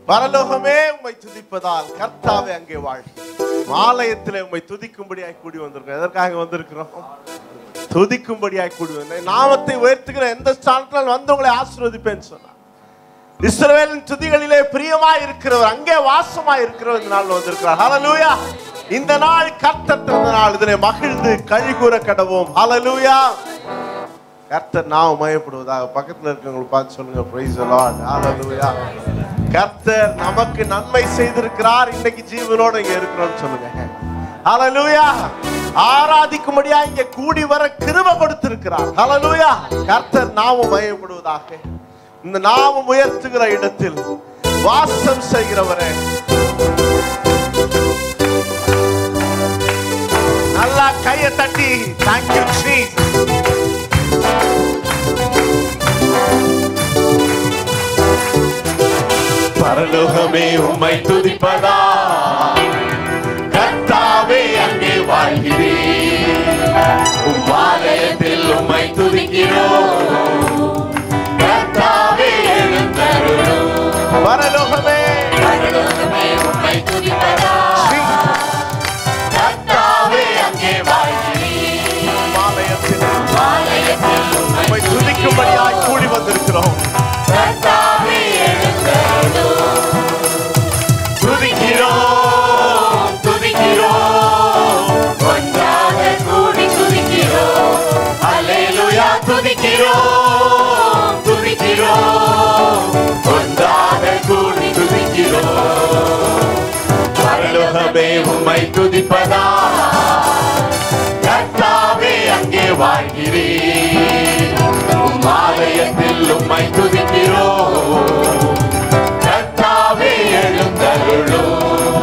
பரலோகமே உம்மை துதிப்பதால் கர்த்தாவே அங்கே வாழ்கிறேன் ஆலயத்திலே உம்மை துதிக்கும்படியாய் கூடி வந்திருக்கிறோம் எதற்காக வந்திருக்கிறோம் துதிக்கும்படியாய் கூடி வந்தேன் நாமத்தை உயர்த்துகிற எந்த ஸ்தானத்தில் வந்து உங்களை ஆசீர்வதிப்பேன்னு சொன்னார் இஸ்ரவேலின் துதிகளிலே பிரியமாய் இருக்கிறவர் அங்கே வாசமாய் இருக்கிறவர் இந்த நாள் வந்திருக்கிறார் ஹalleluya இந்த நாள் கர்த்தர் தந்த நாள் இதனை மகிழ்ந்து கழி கூற கடவோம் ஹalleluya கர்த்தர் நாம் மயப்படுவதாக பக்கத்துல இருக்கவங்களை பார்த்து சொல்லுங்க பிரைஸ் லார்ட் ஹalleluya கர்த்தர் நமக்கு நன்மை செய்திருக்கிறார் இன்னைக்கு ஜீவனோட இங்க இருக்கிறோம்னு சொல்லுங்க ஹalleluya ஆராதிக்கும்படியா இங்க கூடி வர கிருபை கொடுத்திருக்கிறார் ஹalleluya கர்த்தர் நாம மயப்படுவதாக இந்த நாமம் உயர்த்துகிற இடத்தில் வாசம் செய்கிறவரே நல்லா கையை தட்டி தேங்க்யூ ஜீசஸ் பரலோகமே உம்மை துதிப்பதா கர்த்தாவே அங்கே வாழ்கிறேன் உம் ஆலயத்தில் உம்மை துதிக்கிறோம் கர்த்தாவே எழுந்தருளும் பரலோகமே கர்த்தாவே அங்கே வாழ்கிறேன் உம் ஆலயத்தில் உம்மை துதிக்கும்படியாய் கூடி வந்திருக்கிறோம் கர்த்தாவே துதிக்கிறோம் துதிக்கிறோம் ஒன்றாக கூடி துதிக்கிறோம் அல்லேலூயா துதிக்கிறோம் துதிக்கிறோம் ஒன்றாக கூடி துதிக்கிறோம் பரலோகமே உம்மை துதிப்பதா கர்த்தாவே அங்கே வாழ்கிறேன் உம் ஆலயத்தில் உம்மை துதிக்கிறோம் கர்த்தாவே எழுந்தருளும்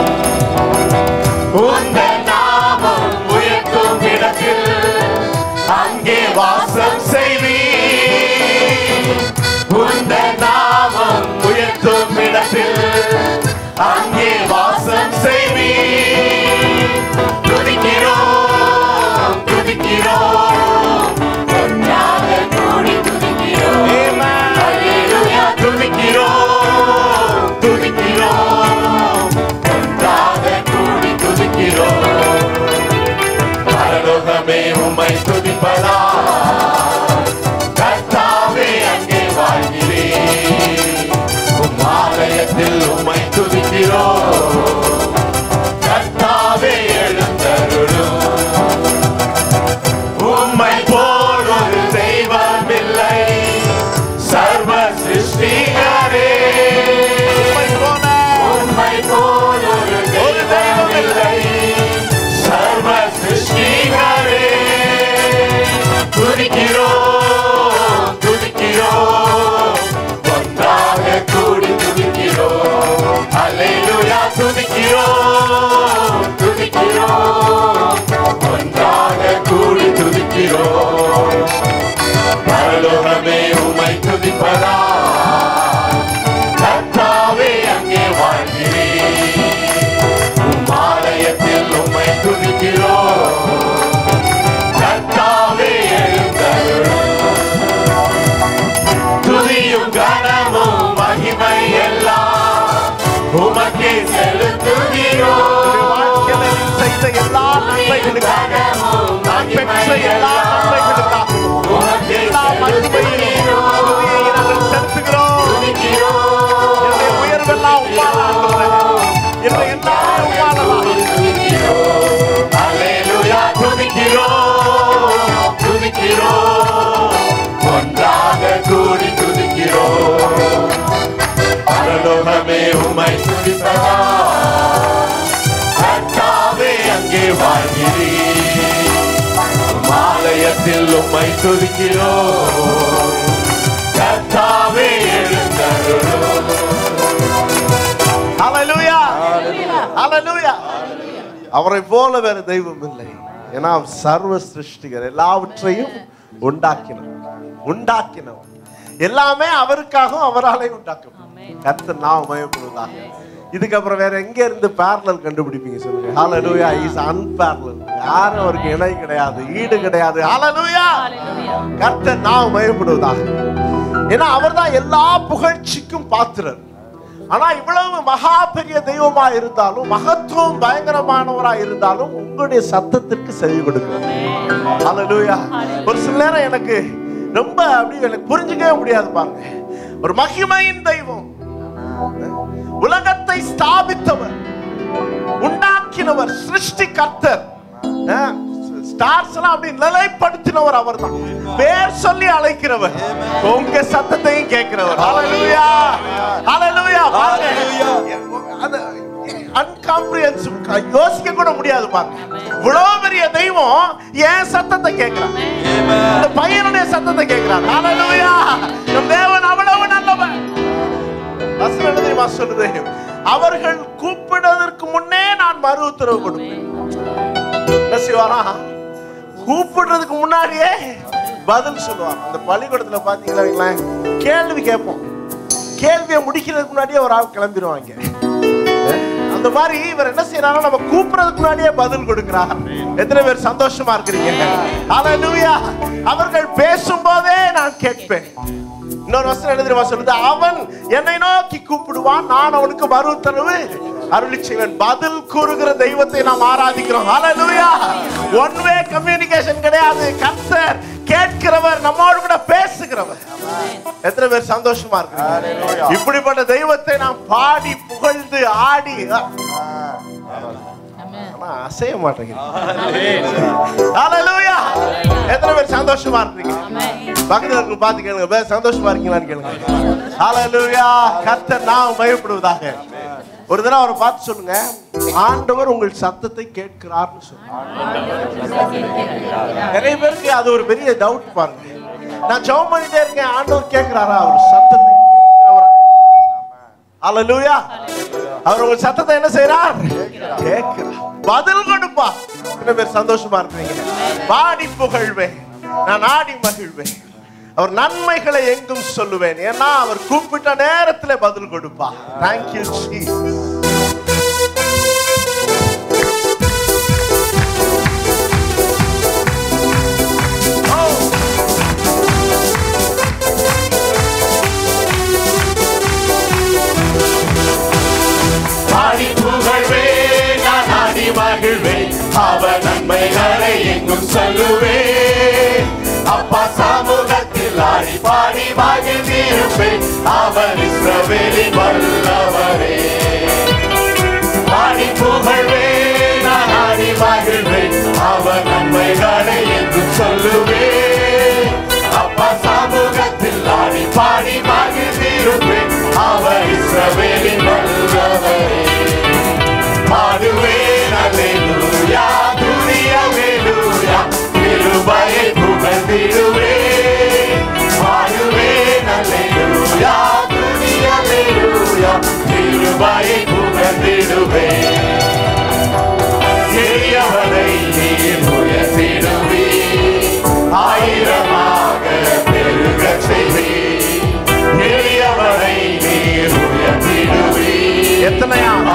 உங்கள் நாமம் உயர்த்தும் இடத்தில் அங்கே வாசம் செய்வீர் உங்கள் நாமம் உயர்த்தும் இடத்தில் அங்கே வாசம் செய்வீர் துதிக்கிறோம் துதிக்கிறோம் ஒன்றாக கூடி துதிக்கிறோம் அல்லேலூயா துதிக்கிறோம் துதிக்கிறோம் ஒன்றாக கூடி துதிக்கிறோம் பரலோகமே உம்மை துதிப்பதா கர்த்தாவே அங்கே வாழ்கிறேன் உம் ஆலயத்தில் உம்மை துதிக்கிறோம் கர்த்தாவே எழுந்தருளும் உம்மை போல் ஒரு தெய்வம் இல்லை சர்வ சிருஷ்டிகரே உம்மை போல் ஒரு தெய்வம் இல்லை சர்வ சிருஷ்டிகரே துதிக்கிறோம் துதிக்கிறோம் ஒன்றாக கூடி துதிக்கிறோம் அல்லேலூயா துதிக்கிறோம் துதிக்கிறோம் ஒன்றாக கூடி துதிக்கிறோம் பரலோகமே உம்மை துதிப்பதா கர்த்தாவே அங்கே வாழ்கிறேன் உம் ஆலயத்தில் உம்மை துதிக்கிறோம் கர்த்தாவே எழுந்தருளும் துதியும் கனமும் மகிமை எல்லாம் உமக்கே செலுத்துகிறோம் செய்த எல்லா நன்மைகளுக்காக நான் பெற்ற எல்லா நன்மைகளுக்காகவும் எல்லா மகிமையும் துதியை நாங்கள் செலுத்துகிறோம் என்னுடைய உயர்வெல்லாம் உம்மாலாகிறதே. என்னுடைய எல்லாமே உம்மாலதான். அல்லேலூயா, துதிக்கிறோம், துதிக்கிறோம். ஒன்றாக கூடி துதிக்கிறோம் பரலோகமே உம்மை துதிப்பதா கர்த்தாவே அங்கே வாழ்கிறீர் உம் ஆலயத்தில் உம்மை துதிக்கிறோம் கர்த்தாவே எழுந்தருளும் ஹalleluya ஹalleluya அவரை போல வேற தெய்வம் இல்லை ஏன்னா அவர் சர்வ சிருஷ்டிகர் எல்லாவற்றையும் உண்டாக்கினவர் உண்டாக்கினவர் எல்லாமே அவருக்காகவும் அவராலே உண்டாக்கப்படும் கர்த்தர் நாம் மயப்படுவதாக இதுக்கப்புறம் வேற எங்க இருந்து பேரலல் கண்டுபிடிப்பீங்க சொல்லுங்க ஹalleluya இஸ் unparalleled யாரும் அவருக்கு இணை கிடையாது ஈடு கிடையாது ஹalleluya கர்த்தர் நாம் மயப்படுவதாக ஏன்னா அவர்தான் எல்லா புகழ்ச்சிக்கும் பாத்திரர் ஆனா இவ்வளவு மகா பெரிய தெய்வமா இருந்தாலும் மகத்துவம் பயங்கரமானவரா இருந்தாலும் உங்களுடைய சத்தத்திற்கு செவி கொடுக்கும் ஹalleluya ஒரு சில நேரம் எனக்கு ரொம்ப அப்படி எனக்கு புரிஞ்சுக்கவே முடியாது பாருங்க ஒரு மகிமையின் தெய்வம் உலகத்தை ஸ்தாபித்தவர் உண்டாக்கினவர் சிருஷ்டி கர்த்தர் ஸ்டார்ஸ் எல்லாம் அப்படி நிலைப்படுத்தினவர் அவர்தான் பேர் சொல்லி அழைக்கிறவர் உங்க சத்தத்தையும் கேட்கிறவர் ஹalleluya ஹalleluya அந்த அன்காம்ப்ரிஹென்சிவ் யோசிக்க கூட முடியாது பாருங்க இவ்வளவு பெரிய தெய்வம் ஏன் சத்தத்தை கேட்கிறான் இந்த பையனுடைய சத்தத்தை கேட்கிறான் ஹalleluya நம் தேவன் அவ்வளவு நல்லவன் வசனம் என்ன தெரியுமா சொல்லுது அவர்கள் கூப்பிடுவதற்கு முன்னே நான் மறு உத்தரவு கொடுப்பேன் என்ன செய்வாரா கூப்பிடுறதுக்கு முன்னாடியே பதில் சொல்லுவார் அந்த பள்ளிக்கூடத்துல பாத்தீங்கன்னா வைங்களேன், கேள்வி கேட்போம் கேள்வியை முடிக்கிறதுக்கு முன்னாடியே ஒரு ஆள் கிளம்பிடுவாங்க அந்த மாதிரி இவர் என்ன செய்யறாரு நம்ம கூப்பிடுறதுக்கு முன்னாடியே பதில் கொடுக்கிறார் எத்தனை பேர் சந்தோஷமா இருக்கிறீங்க ஹalleluya அவர்கள் பேசும்போதே நான் கேட்பேன் இன்னொரு வசனம் என்ன தெரியுமா சொல்லுது அவன் என்னை நோக்கி கூப்பிடுவான் நான் அவனுக்கு மறு உத்தரவு அருளி செய்வேன் பதில் கூறுகிற தெய்வத்தை நாம் ஆராதிக்கிறோம் ஹalleluya ஒன் வே கம்யூனிகேஷன் கிடையாது கர்த்தர் கேட்கிறவர் நம்மோடு கூட பேசுகிறவர் எத்தனை பேர் சந்தோஷமா இருக்கு இப்படிப்பட்ட தெய்வத்தை நாம் பாடி புகழ்ந்து ஆடி ஆனா அசைய மாட்டேங்குது ஹalleluya எத்தனை பேர் சந்தோஷமா இருக்கீங்க பக்கத்துல இருக்க பார்த்து கேளுங்க பேர் சந்தோஷமா இருக்கீங்களான்னு கேளுங்க ஹalleluya கர்த்தர் நாம் பயப்படுவதாக ஒரு தடவை அவரை பார்த்து சொல்லுங்க ஆண்டவர் உங்கள் சத்தத்தை கேட்கிறார்னு சொல்லுங்க நிறைய பேருக்கு அது ஒரு பெரிய டவுட் பாருங்க நான் ஜெபம் பண்ணிட்டே இருக்கேன் ஆண்டவர் கேட்கிறாரா அவர் சத்தத்தை கேட்கிறவரா? ஹalleluya அவர் உங்க சத்தத்தை என்ன செய்றார் கேட்கிறார் பதில் கொடுப்பா எத்தனை பேர் சந்தோஷமா இருக்கிறீங்க பாடி புகழ்வேன் நான் ஆடி மகிழ்வேன் அவர் நன்மைகளை எங்கும் சொல்லுவேன் ஏன்னா அவர் கூப்பிட்ட நேரத்துல பதில் கொடுப்பா தேங்க்யூ பாடி புகழ்வே நான் ஆடி மகிழ்வே அவர் நன்மைகளை எங்கும் சொல்லுவே அப்பா சமூகத்தில் ஆடி பாடி மகிழ்ந்திருப்பேன் அவர் இஸ்ரவேலின் வல்லவரே பாடி புகழ்வே நான் ஆடி மகிழ்வே அவர் நன்மைகளை எங்கும் சொல்லுவே அப்பா சமூகத்தில் ஆடி பாடி மகிழ்ந்திருப்பேன் அவர் இஸ்ரவேலின் வல்லவரே பாடுவேன் அல்லேலூயா துதிய அல்லேலூயா கிருபையை புகழ்ந்திடுவேன் பாடுவேன் அல்லேலூயா துதிய அல்லேலூயா கிருபையை புகழ்ந்திடுவேன் எளியவனை நீர் உயர்த்திடுவீர் ஆயிரமாக பெருகச் செய்வீர் எளியவனை நீர் உயர்த்திடுவீர் எத்தனையா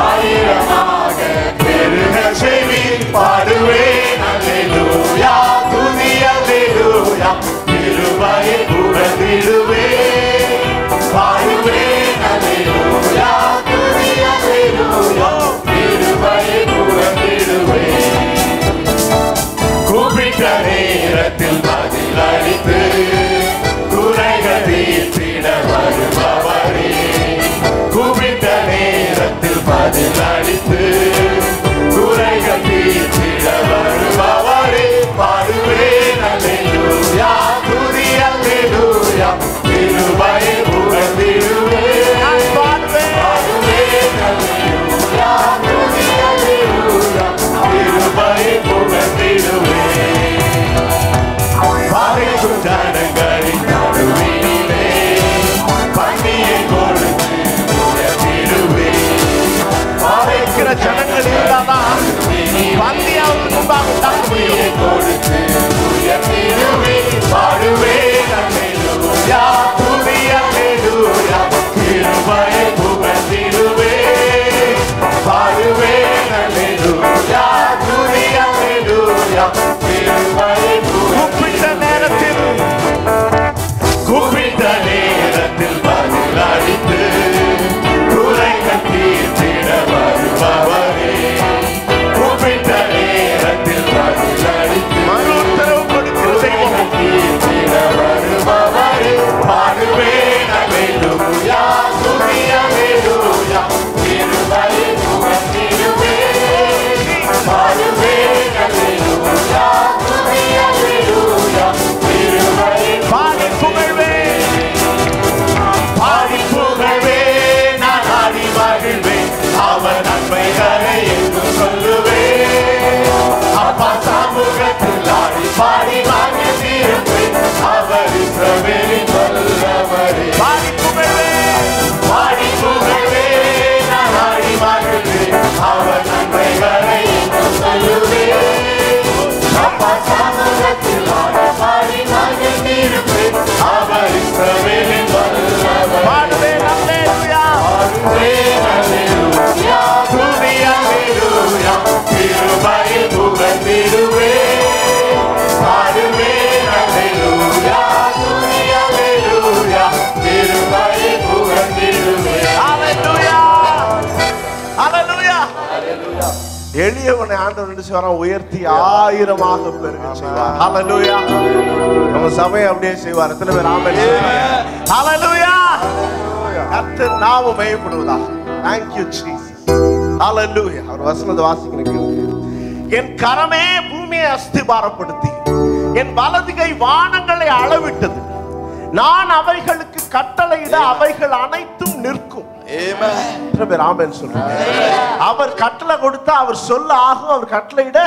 உன்னை ஆண்டவர் என்ன செய்வாராம் உயர்த்தி ஆயிரமாக பெருக செய்வார் ஹalleluya நம்ம சபையை அப்படியே செய்வார் எத்தனை பேர் ஆமென் ஹalleluya கர்த்தர் நாம மையப்படுவதா thank you jesus ஹalleluya அவர் வசனத்தை வாசிக்கிறேன் கேளுங்க. என் கரமே பூமியை அஸ்திபாரப்படுத்தி என் வலது கை வானங்களை அளவிட்டது நான் அவைகளுக்கு கட்டளையிட அவைகள் அனைத்தும் நிற்கும் எத்தனை பேர் ஆமென் சொல்றீங்க அவர் கட்டளை கொடுத்தா அவர் சொல்ல ஆகும் அவர் கட்டளையிட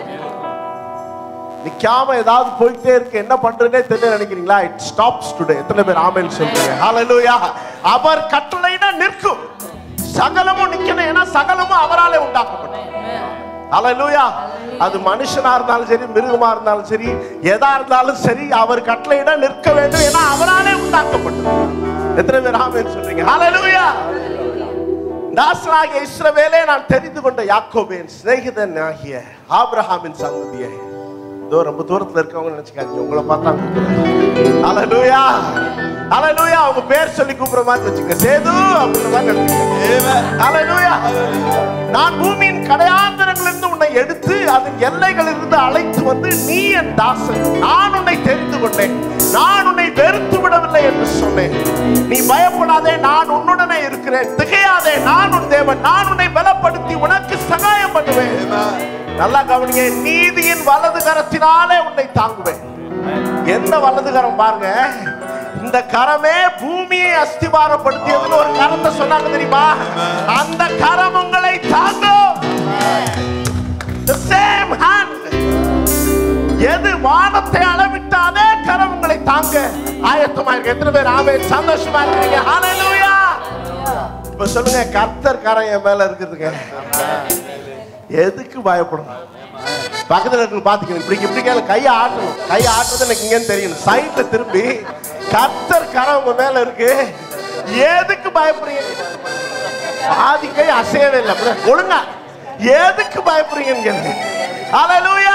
நிக்காம ஏதாவது போயிட்டே இருக்கு என்ன பண்றதுனே தெரியல நினைக்கிறீங்களா இட் ஸ்டாப்ஸ் டுடே எத்தனை பேர் ஆமென் சொல்றீங்க ஹalleluya அவர் கட்டளையிட நிற்கும் சகலமும் நிக்கணும் ஏன்னா சகலமும் அவராலே உண்டாக்கப்பட்டது ஹalleluya அது மனுஷனா இருந்தாலும் சரி மிருகமா இருந்தாலும் சரி எதா இருந்தாலும் சரி அவர் கட்டளையிட நிற்க வேண்டும் ஏன்னா அவராலே உண்டாக்கப்பட்டது எத்தனை பேர் ஆமென் சொல்றீங்க ஹalleluya தாசனாகிய இஸ்ரவேலே நான் தெரிந்து கொண்ட யாக்கோபின் சிநேகிதன் ஆகிய ஆபிரஹாமின் சந்ததியை இதோ ரொம்ப தூரத்துல இருக்கவங்க நினைச்சுக்காதீங்க உங்களை பார்த்தா கூப்பிடுறேன் அலலூயா அலலூயா அவங்க பேர் சொல்லி கூப்பிடுற மாதிரி வச்சுக்க சேது அப்படின்ற மாதிரி நினைச்சுக்க அலலூயா நான் பூமியின் கடையாந்தரங்களிலிருந்து உன்னை எடுத்து அதன் எல்லைகளிலிருந்து அழைத்து வந்து நீ என் தாசன் நான் உன்னை தெரிந்து கொண்டேன் நான் உன்னை வெறுத்து விடவில்லை என்று சொன்னேன் நீ பயப்படாதே நான் உன்னுடனே இருக்கிறேன் திகையாதே நான் உன் தேவன் நான் உன்னை பலப்படுத்தி உனக்கு சகாயம் பண்ணுவேன் நல்லா கவனிங்க நீதியின் வலது கரத்தினாலே உன்னை தாங்குவேன் எந்த வலது கரம் பாருங்க இந்த கரமே பூமியை அஸ்திபாரப்படுத்தியதுன்னு ஒரு கரத்தை சொன்னாங்க தெரியுமா அந்த கரம் உங்களை தாங்கும் the same hand எது வானத்தை அளவிட்ட அதே கரம் உங்களை தாங்க ஆயத்தமா இருக்கு எத்தனை பேர் ஆமே சந்தோஷமா இருக்கீங்க ஹalleluya இப்ப சொல்லுங்க கர்த்தர் கரம் என் மேல இருக்குதுங்க எதுக்கு பயப்படணும் பக்கத்துல இருக்கு பாத்துக்கணும் இப்படி இப்படி கேளு கையை ஆட்டணும் கையை ஆட்டுறது எனக்கு இங்கன்னு தெரியணும் சைட்ல திரும்பி கர்த்தர் கரம் உங்க மேல இருக்கு எதுக்கு பயப்படுறீங்க பாதி கை அசையவே இல்லை அப்படியே ஒழுங்கா எதுக்கு பயப்படுறீங்கன்னு கேளுங்க ஹalleluya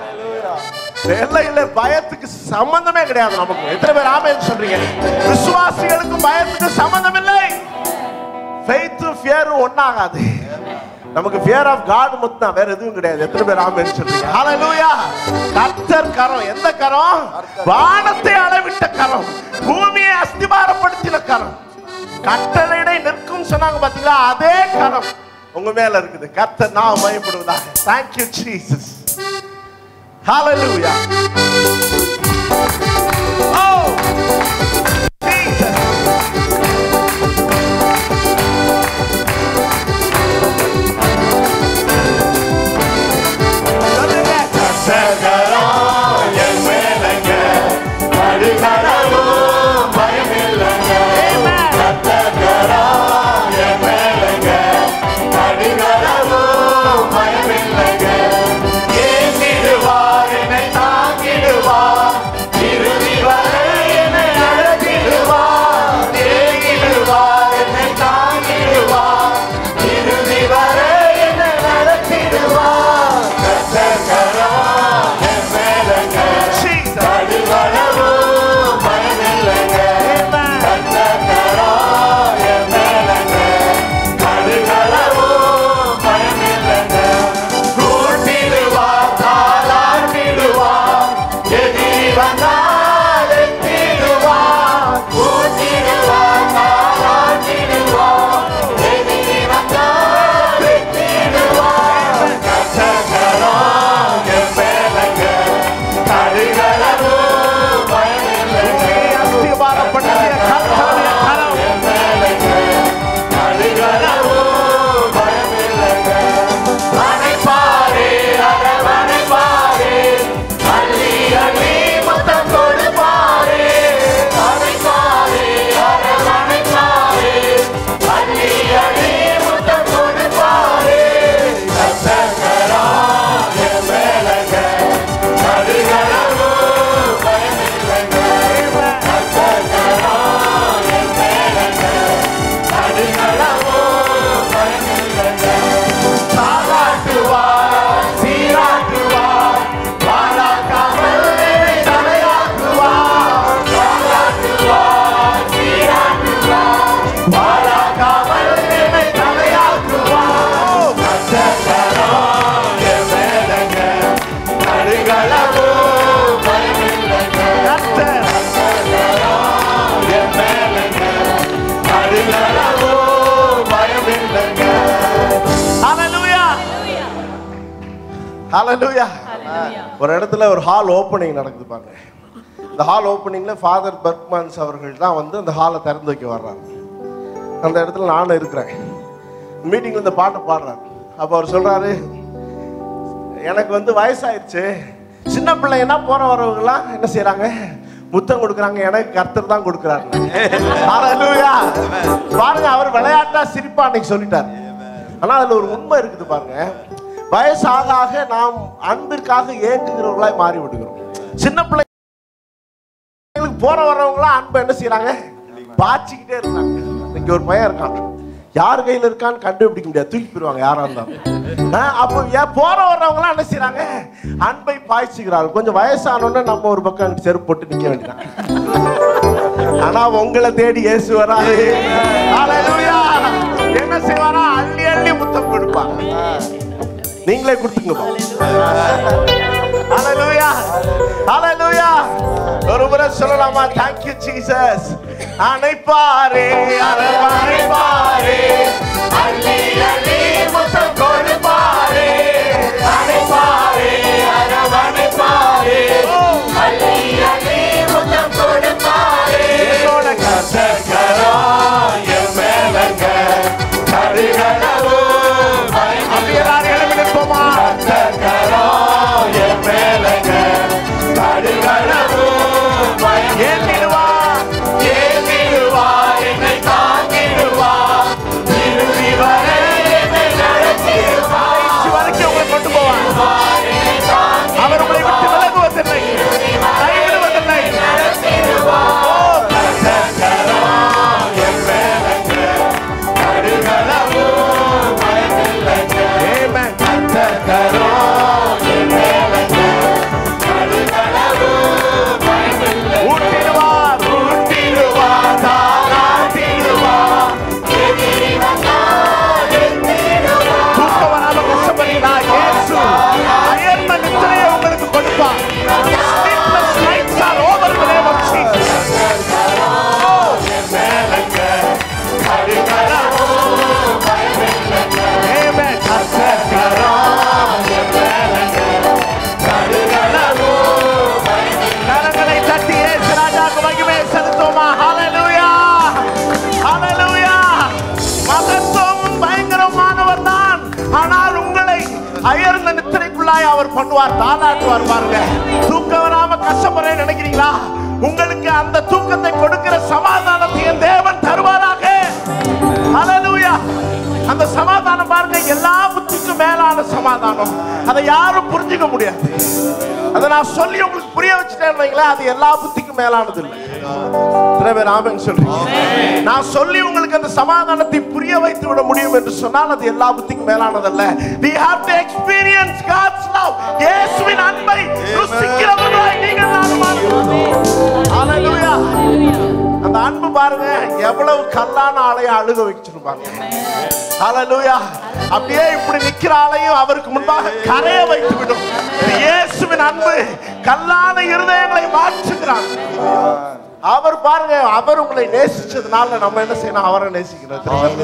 இல்ல இல்ல பயத்துக்கு சம்பந்தமே கிடையாது நமக்கு எத்தனை பேர் ஆமென் சொல்றீங்க விசுவாசிகளுக்கு பயத்துக்கு சம்பந்தம் இல்லை ஃபெய்த்தும் ஃபியரும் ஒண்ணாகாது நமக்கு ஃபியர் ஆஃப் காட் மட்டும் தான் வேற எதுவும் கிடையாது எத்தனை பேர் ஆமென் சொல்றீங்க ஹalleluya கர்த்தர் கரம் எந்த கரம் வானத்தை அளவிட்ட கரம் பூமியை அஸ்திபாரப்படுத்தின கரம் கட்டளையிடை நிற்கும் சொன்னாங்க பாத்தீங்களா அதே கரம் உங்க மேல இருக்குது கர்த்தர் நான் பயப்படுவதாக thank you jesus hallelujah oh jesus சொல்லுங்க சகரம் என் மேலங்க கடுகடவும் பயமில்லைங்க சகரம் என் மேலங்க கடுகடவும் பயமில்லைங்க ஏந்திடுவார் என்னை தாங்கிடுவார் இறுதி வரை என்னை அழகிடுவார் ஹalleluya Hallelujah. ஒரு இடத்துல ஒரு ஹால் ஓப்பனிங் நடக்குது பாருங்க இந்த ஹால் ஓப்பனிங்ல ஃபாதர் பர்க்மான்ஸ் அவர்கள் தான் வந்து அந்த ஹாலை திறந்து வைக்க வர்றாங்க அந்த இடத்துல நானும் இருக்கிறேன் மீட்டிங்ல இந்த பாட்டை பாடுறாரு அப்போ அவர் சொல்றாரு எனக்கு வந்து வயசாயிருச்சு சின்ன பிள்ளைங்கன்னா போற வரவங்கலாம் என்ன செய்றாங்க முத்தம் கொடுக்குறாங்க எனக்கு கர்த்தர் தான் கொடுக்குறாரு ஹalleluya பாருங்க அவர் விளையாட்டா சிரிப்பா அன்னைக்கு சொல்லிட்டார் ஆனா அதுல ஒரு உண்மை இருக்குது பாருங்க வயசாக ஆக நாம் அன்பிற்காக ஏங்குகிறவர்களாய் மாறி விடுகிறோம் சின்ன பிள்ளைங்களுக்கு போற வர்றவங்களாம் அன்பை என்ன செய்றாங்க பாய்ச்சிக்கிட்டே இருக்காங்க இங்க ஒரு பையன் இருக்கான் யார் கையில இருக்கான்னு கண்டுபிடிக்க முடியாது தூக்கி போயிருவாங்க யாரா இருந்தாலும் ஆ, அப்போ ஏன் போற வர்றவங்களாம் என்ன செய்றாங்க அன்பை பாய்ச்சிக்கிறார்கள் கொஞ்சம் வயசானோன்னு நம்ம ஒரு பக்கம் அங்கிட்டு செருப்பு போட்டு நிக்க வேண்டியதான் ஆனா உங்களை தேடி இயேசு வராரு ஹalleluya என்ன செய்வாரா அள்ளி அள்ளி முத்தம் கொடுப்பாங்க நீங்களே கொடுத்துங்கப்பா ஹalleluya ஹalleluya ஒரு முறை சொல்லலாமா thank you jesus அணைப்பாரே அரவணைப்பாரே அள்ளி அள்ளி முத்தம் கொடுப்பாரே அணைப்பாரே அரவணைப்பாரே அள்ளி அள்ளி முத்தம் கொடுப்பாரே என்னோட கசகரா என் மேலங்க கருகளவு அப்படி எல்லாரும் எழுப்பி நிற்போமா கசகரா என் மேலங்க கருகளவு ஏந்திடுவா ஏந்திடுவா என்னை தாங்கிடுவா திரும்பி வர என்னை நடத்திடுவா கடைசி வரைக்கும் உங்களை கொண்டு போவார் அவர் உங்களை விட்டு விலகுவதில்லை கைவிடுவதில்லை Amen. ஊட்டிடுவார் தூக்கம் வராம கஷ்டப்படுறீங்களா இயேசு அயர்ந்த நித்திரையை உங்களுக்கு கொடுப்பார் Sleepless nights are over in the name of Jesus. Amen. கரங்களை தட்டி இயேசு ராஜாவுக்கு மகிமை செலுத்துவோமா ஹalleluya ஹalleluya மகத்துவம் பயங்கரமானவர் தான் ஆனால் உங்களை அயர்ந்த நித்திரைக்குள்ளாய் அவர் பண்ணுவார் தாளாட்டுவார் பாருங்க தூக்கம் வராம கஷ்டப்படுறேன்னு நினைக்கிறீங்களா உங்களுக்கு அந்த தூக்கத்தை கொடுக்கிற சமாதானத்தை என் தேவன் தருவாராக ஹalleluya அந்த சமாதானம் பாருங்க எல்லா புத்திக்கும் மேலான சமாதானம் அதை யாரும் புரிஞ்சுக்க முடியாது அதை நான் சொல்லி உங்களுக்கு புரிய வச்சுட்டேன் வைங்களேன், அது எல்லா புத்திக்கும் மேலானது இல்லை எத்தனை பேர் ஆமென் சொல்றீங்க நான் சொல்லி உங்களுக்கு அந்த சமாதானத்தை புரிய வைத்து விட முடியும் என்று சொன்னால் அது எல்லா புத்திக்கும் மேலானதல்ல we have to experience God's love இயேசுவின் அன்பை ருசிக்கிறவர்களாய் நீங்கள் நானும் மாறுவோம். Hallelujah. அந்த அன்பு பாருங்க எவ்வளவு கல்லான ஆளைய அழுக வச்சிருப்பாங்க ஹalleluya அப்படியே இப்படி நிக்கிற ஆளையும் அவருக்கு முன்பாக கரைய வைத்து விடும் இது இயேசுவின் அன்பு கல்லான இருதயங்களை மாற்றுகிறார் அவர் பாருங்க அவர் உங்களை நேசிச்சதுனால நம்ம என்ன செய்யணும் அவரை நேசிக்கணும்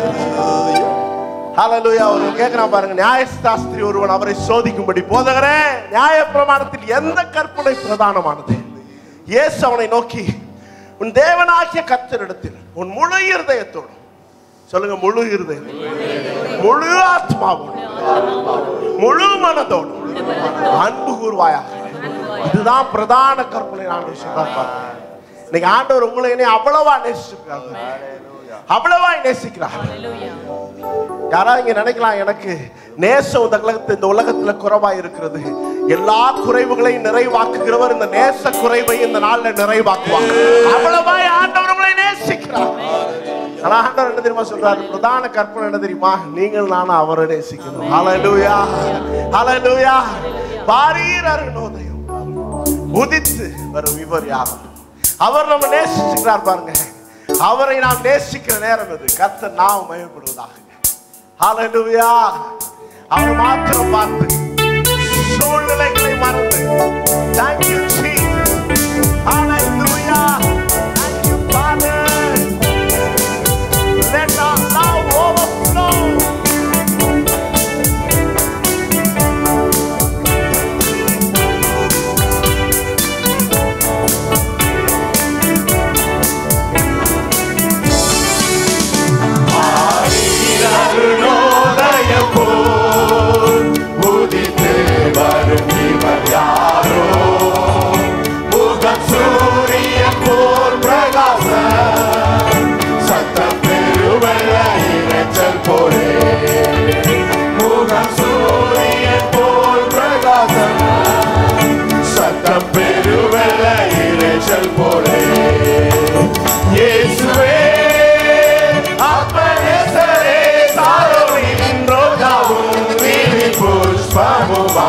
ஹalleluya அவர் கேக்குறான் பாருங்க நியாயசாஸ்திரி ஒருவன் அவரை சோதிக்கும்படி போதகரே நியாய பிரமாணத்தில் எந்த கற்பனை பிரதானமானது இயேசு அவனை நோக்கி உன் தேவனாகிய கர்த்தரிடத்தில் உன் முழு இருதயத்தோடு சொல்லுங்க முழு இருதயம் முழு ஆத்மாவோடு முழு மனதோடு அன்பு கூறுவாயாக இதுதான் பிரதான கற்பனை ஆண்டு சொல்றார் பாருங்க. இன்னைக்கு ஆண்டவர் உங்களை என்னை அவ்வளவா நேசிச்சிருக்காங்க அவ்வளவா நேசிக்கிறார் யாராவது இங்க நினைக்கலாம் எனக்கு நேசம் இந்த உலகத்து இந்த உலகத்துல குறைவா இருக்கிறது எல்லா குறைவுகளையும் நிறைவாக்குகிறவர் இந்த நேச குறைவை இந்த நாள்ல நிறைவாக்குவார் அவ்வளவாய் ஆண்டவர் உங்களை நேசிக்கிறார் ஆனா ஆண்டவர் என்ன தெரியுமா சொல்றாரு பிரதான கற்பனை என்ன தெரியுமா நீங்கள் நானும் அவரை நேசிக்கணும் ஹalleluya ஹalleluya பாரீர் அருணோதயம் உதித்து வரும் இவர் யார் அவர் நம்ம நேசிச்சுக்கிறார் பாருங்க அவரை நாம் நேசிக்கிற நேரம் இது கர்த்தர் நாம் மயப்படுவதாக ஹalleluya அவர் மாத்திரம் பார்த்து சூழ்நிலைகளை மறந்து thank you Jesus hallelujah thank you father let our love overflow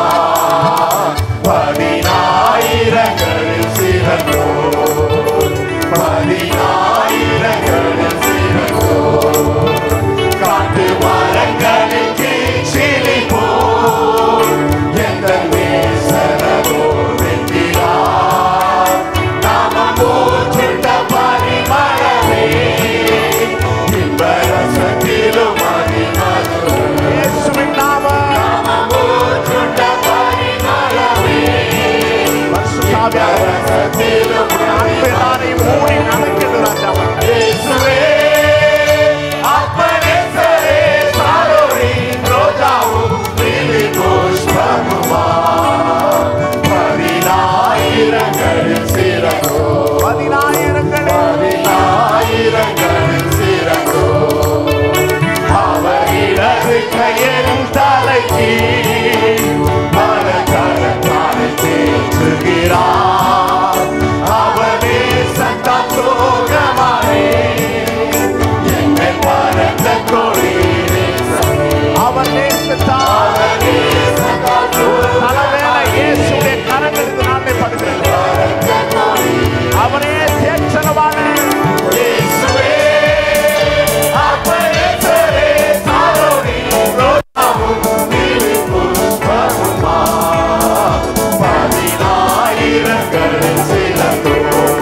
பதினாயிரங்களில் சிறந்தோர் பதினாயிரங்களில் சிறந்தோர் காட்டு மரங்களில் கீழ்ச்சிலி போல் எந்த நேசரதோ வென்றார் நாமம் போற்றுண்ட பரிமளமே இன்பரசத்திலும் அதிமதுரம் இயேசுவின் நாமம் நாமம் போற்றுண்ட பரிமளமே பரிசுத்தாவியானவர் இன்பரசத்திலும் அன்பினாரை மூடி நடக்கின்ற ராஜா இயேசுவே அப்பனேசரே சாரோரின் ரோஜாவும் நீலி புஷ்பமுமா பதினாயிரங்களில் சிறந்தோ பதினாயிரங்களே பதினாயிரங்களில் சிறந்தோ அவர் இடது கையின் தலைக்கு மரக்கரத்தால் தேற்றுகிறார் அவனே சத்தோகமானே என்னை பரந்த கொடியிலே அவர் நேசத்தால் அவனே தலைமையில இயேசுடைய கரங்களுக்கு நாளை படுகிறது அவரே தேற்றனவான இயேசுவே அப்பனேசரே சாரோனி ரோஜாவும் நீலி புஷ்பமுமா பதினாயிரங்களில் சிறந்தோ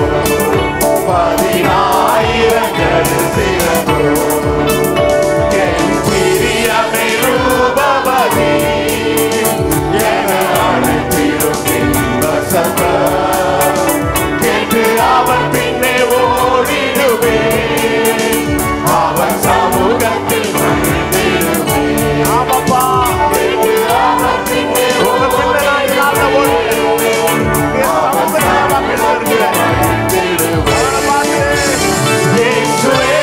பதினாயிரங்களில் சிறந்தோ என் பிரியமே ரூபவதி என அழைத்திடும் இன்ப சத்தம் கேட்டு அவன் பின்னே ஓடிடுவேன் அவன் சமூகத்தில் மகிழ்ந்திடுவேன் ஆமாப்பா கேட்டு அவன் பின்னே உங்க பின்னலாய் நாள்ல ஓடி என் சமூகத்தில் மக்கள் இருக்கிறேன் அவரை பார்த்து இயேசுவே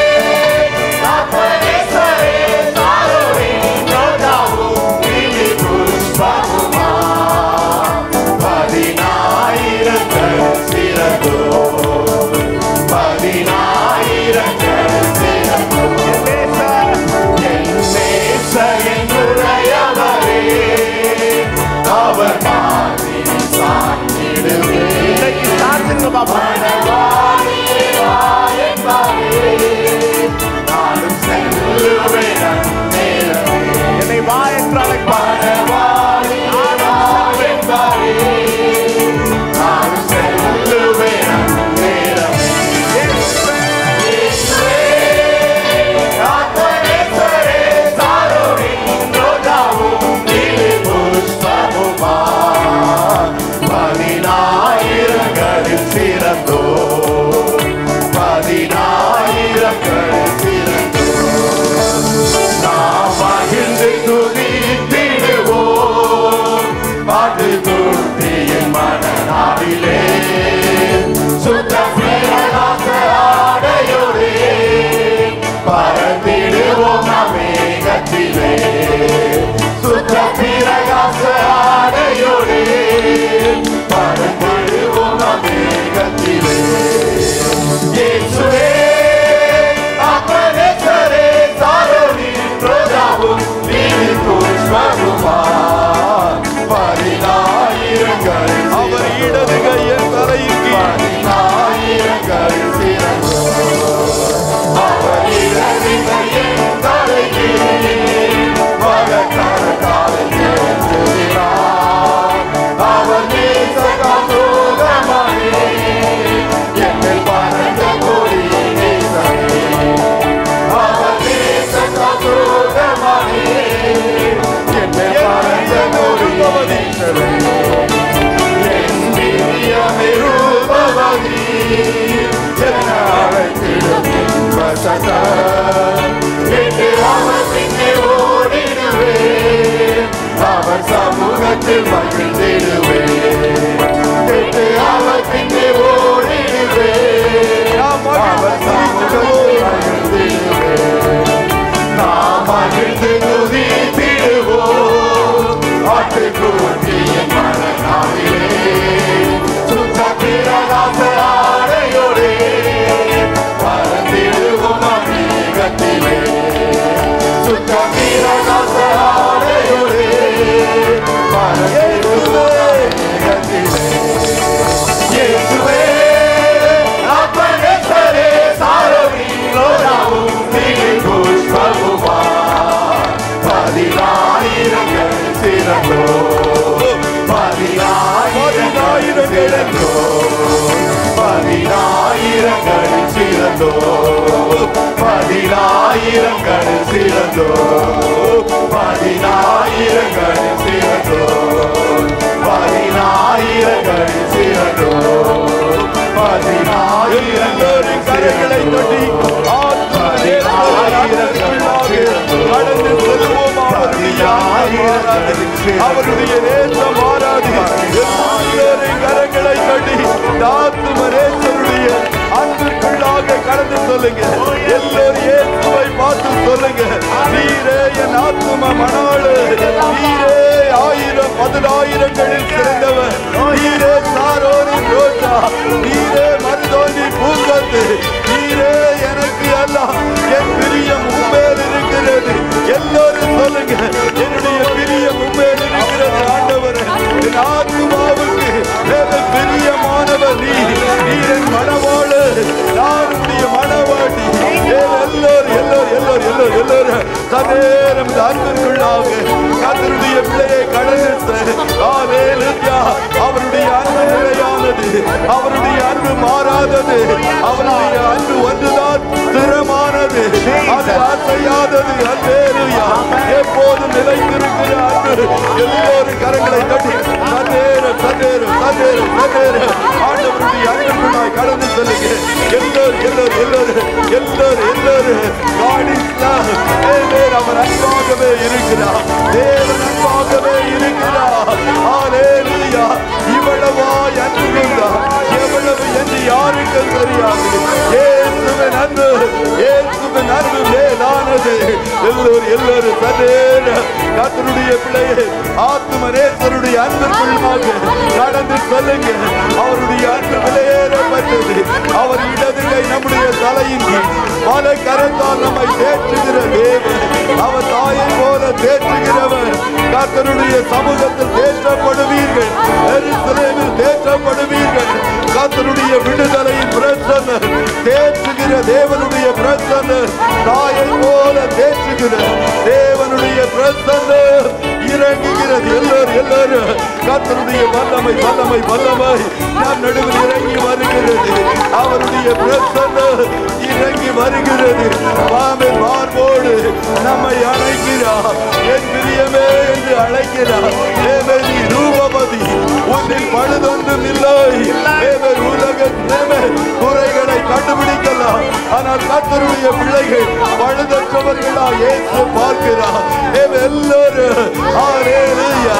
அப்பனேசரே சாரோனி ரோஜாவும் நீலி புஷ்பமுமா பதினாயிரங்கள் சிறந்தோ பதினாயிரங்கள் சிறந்தோ என் நேசர் என் நேசரின் உரையவரே அவர் மாதிரி சார்ந்திடுவே இன்னைக்கு சார்ந்துங்க பாப்பா நானும் செல்லுவேன் அந்நேரமே. என்னை வா என்று அழைப்பார் பரவாயில்லை, என்பாரே. நானும் செல்லுவேன் அந்நேரமே. இயேசுவே, ஆத்மநேசரே, சாரோனின் ரோஜாவும் நீலி புஷ்பமுமா. பதினாயிரங்களில் சிறந்தோ பதினாயிரங்களில் சிறந்தோ நாம் மகிழ்ந்து துதித்திடுவோம் பாட்டு துர்த்தியின் மனநாடிலே சுத்த பிரகாச ஆடையோடே பறந்திடுவோம் நாம் மேகத்திலே சுத்த பிரகாச ஆடையோடே பறந்திடுவோம் நாம் மேகத்திலே இயேசுவே அப்பனேசரே சாரோனின் ரோஜாவும் நீலி புஷ்பமுமா பதினாயிரங்கள் அவர் இடது கையில் தலையின் கீழ் பதினாயிரங்கள் சிறந்தோ அவர் இடது கையின் தலைக்கு மகத்தார காலில் ஏற்றுகிறார் அவர் நேசகாசோகமணி என்னில் பறந்த கொடி நேசமே அவர் நேசகாசோகமணி என்னில் பறந்த கொடி நேசமே என் பிரியமே ரூபவதி என அழைத்திடும் இன்ப சத்தம் கேட்டு அவர் பின்னே ஓடிடுவேன் அவர் சமூகத்தில் மகிழ்ந்திடுவேன் கேட்டு அவர் பின்னே ஓடிடுவேன் அவர் சமூகத்தில் மகிழ்ந்திடுவேன் நாம் மகிழ்ந்து துதித்திடுவோம் ஆட்டுக்குட்டியின் மனநாளிலே சுத்த பிரகாச ஆடையோடே பறந்திடுவோம் அமீகத்திலே சுத்த பிரகாச ஆடையோடே பறந்திடுவோம் இயேசுவே அப்பனேசரே சாரவி லோராவும் நீலின் புஷ்பகுமார் பதினாயிரங்கள் சிறந்தோ பதினாயிரங்கள் சிறந்தோ பதினாயிரங்கள் சிறந்தோ பதினாயிரங்கள் சிறந்தோ பதினாயிரங்கள் சிறந்தோ பதினாயிரங்கள் சிறந்தோ பதினாயிரங்கள் கரங்களை தட்டி கடந்து செல்வோம் அவருடைய நேசம் மாறாது எல்லோரின் கரங்களை தட்டி தாத்துமரேசருடைய அன்புக்குள்ளாக கடந்து சொல்லுங்க எல்லோரும் இயேசுவை பார்த்து சொல்லுங்க நீரே என் ஆத்தும மணாளு நீரே ஆயிரம் பதினாயிரங்களில் சிறந்தவர் நீரே சாரோனின் ரோஜா நீரே மருதோண்டி பூங்கத்து நீரே எனக்கு எல்லாம் என் பிரியம் உண்மையில் இருக்கிறது எல்லோரும் சொல்லுங்க என்னுடைய பிரியம் உண்மையில் இருக்கிறது ஆண்டவர் என் ஆத்மாவுக்கு வேறு பிரியமானவர் நீ நீரன் மனவாளு நான் உடைய மனவாட்டி எல்லோரும் எல்லோரும் எல்லோரும் எல்லோரும் எல்லோரும் சதேரம் இந்த அன்பிற்குள்ளாக கத்தருடைய பிள்ளையை கடந்து ஆலேலுயா அவருடைய அன்பு நிலையானது அவருடைய அன்பு மாறாதது அவருடைய அன்பு ஒன்றுதான் ஸ்திரமானது அது அசையாதது அல்லேலுயா எப்போதும் நிலைத்திருக்கிற அன்பு எல்லோரும் கரங்களை தட்டி சதேரம் சதேரம் சதேரம் சதேரம் ஆண்டவருடைய அன்புக்குள்ளாய் கடந்து செல்லுங்க எல்லோரும் எல்லோரும் எல்லோரும் எல்லோரும் எல்லோரும் God is love. Amen. அவர் அன்பாகவே இருக்கிறார் தேவன் அன்பாகவே இருக்கிறார் Hallelujah. இவ்வளவாய் அன்பு கொண்டார் எவ்வளவு என்று யாருக்கும் தெரியாது இயேசுவின் அன்பு இயேசுவின் அன்பு மேலானது எல்லோரும் எல்லோரும் சதேன கர்த்தருடைய பிள்ளையை ஆத்மநேசருடைய அன்பிற்குள்ளாக கடந்து செல்லுங்க அவருடைய அன்பு விலையேறப்பட்டது அவர் இடது கை நம்முடைய தலையின் கீழ் பல கரத்தால் நம்மை தேற்றுகிற தேவன் அவர் தாயை போல தேற்றுகிறவர் கர்த்தருடைய சமூகத்தில் தேற்றப்படுவீர்கள் எருசலேமில் தேற்றப்படுவீர்கள் கர்த்தருடைய விடுதலையின் பிரசன்னர் தேற்றுகிற தேவனுடைய பிரசன்னர் தாயை போல தேற்றுகிற தேவனுடைய பிரசன்னர் இறங்குகிறது எல்லோரும் எல்லோரும் கர்த்தருடைய வல்லமை வல்லமை வல்லமை நம் நடுவில் இறங்கி வருகிறது அவருடைய பிரசன்னர் இறங்கி வருகிறது மாமே மார்போடு நம்மை அழைக்கிறார் என் பிரியமே என்று அழைக்கிறார் தேவதி ரூபமதி உன்னில் பழுதொன்றும் இல்லை தேவர் உலக தேவர் குறைகளை கண்டுபிடிக்கலாம் ஆனால் கர்த்தருடைய பிள்ளைகள் பழுதற்றவர்களா இயேசு பார்க்கிறார் தேவ எல்லோரும் ஆலேலுயா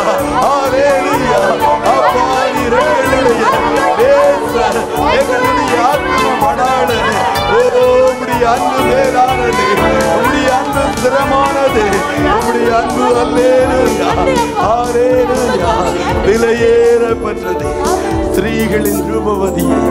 ஆலேலுயா அப்பா நீர் எங்களுடைய தேச எங்களுடைய ஆத்ம மடாடு ஓ உம்முடைய அன்பு மேலானது உம்முடைய அன்பு ஸ்திரமானது உம்முடைய அன்பு அல்லேலுயா ஆலேலுயா விலையேறப்பட்டது ஸ்திரீகளின் ரூபவதியே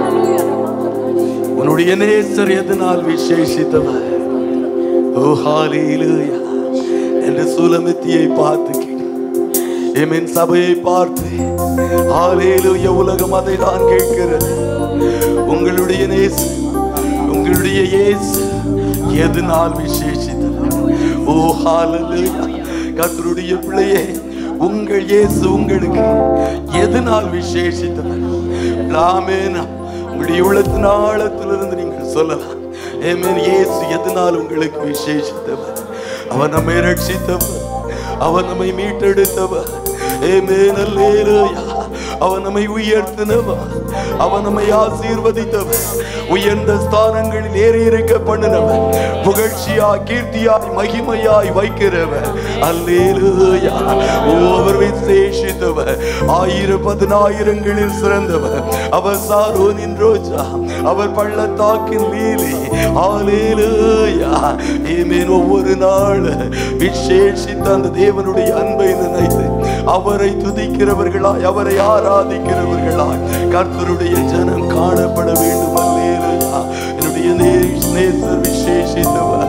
உன்னுடைய நேசர் எதனால் விசேஷித்தவர் ஓ ஹalleluya என்று சுலமித்தியை பார்த்து கேட்டு எமின் சபையை பார்த்து ஹalleluya உலகம் அதை தான் கேட்கிறது உங்களுடைய நேசு உங்களுடைய இயேசு எதனால் விசேஷித்தவர் ஓ ஹalleluya கர்த்தருடைய பிள்ளையே உங்கள் இயேசு உங்களுக்கு எதனால் விசேஷித்தவர் ஆமென் உங்களுடைய உள்ளத்தின் ஆழத்திலிருந்து நீங்கள் சொல்லலாம் ஏமேன் இயேசு எதனால் உங்களுக்கு விசேஷித்தவர் அவர் நம்மை ரட்சித்தவர் அவர் நம்மை மீட்டெடுத்தவர் ஏமேன் அல்லேலூயா அவர் நம்மை உயர்த்தினவர் அவர் நம்மை ஆசீர்வதித்தவர் உயர்ந்த ஸ்தானங்களில் ஏறி இருக்க பண்ணினவர் புகழ்ச்சியாய் கீர்த்தியாய் மகிமையாய் வைக்கிறவர் அல்லேலூயா ஓ அவர் விசேஷித்தவர் ஆயிரம் பதினாயிரங்களில் சிறந்தவர் அவர் சாரோனின் ரோஜா அவர் பள்ளத்தாக்கின் லீலை ஆலேலூயா ஏமேன் ஒவ்வொரு நாள் விசேஷித்த அந்த தேவனுடைய அன்பை நினைத்து அவரை துதிக்கிறவர்களாய் அவரை ஆராதிக்கிறவர்களாய் கர்த்தருடைய ஜனம் காணப்பட வேண்டும் அல்லேலூயா என்னுடைய நே- நேசர் விசேஷித்தவர்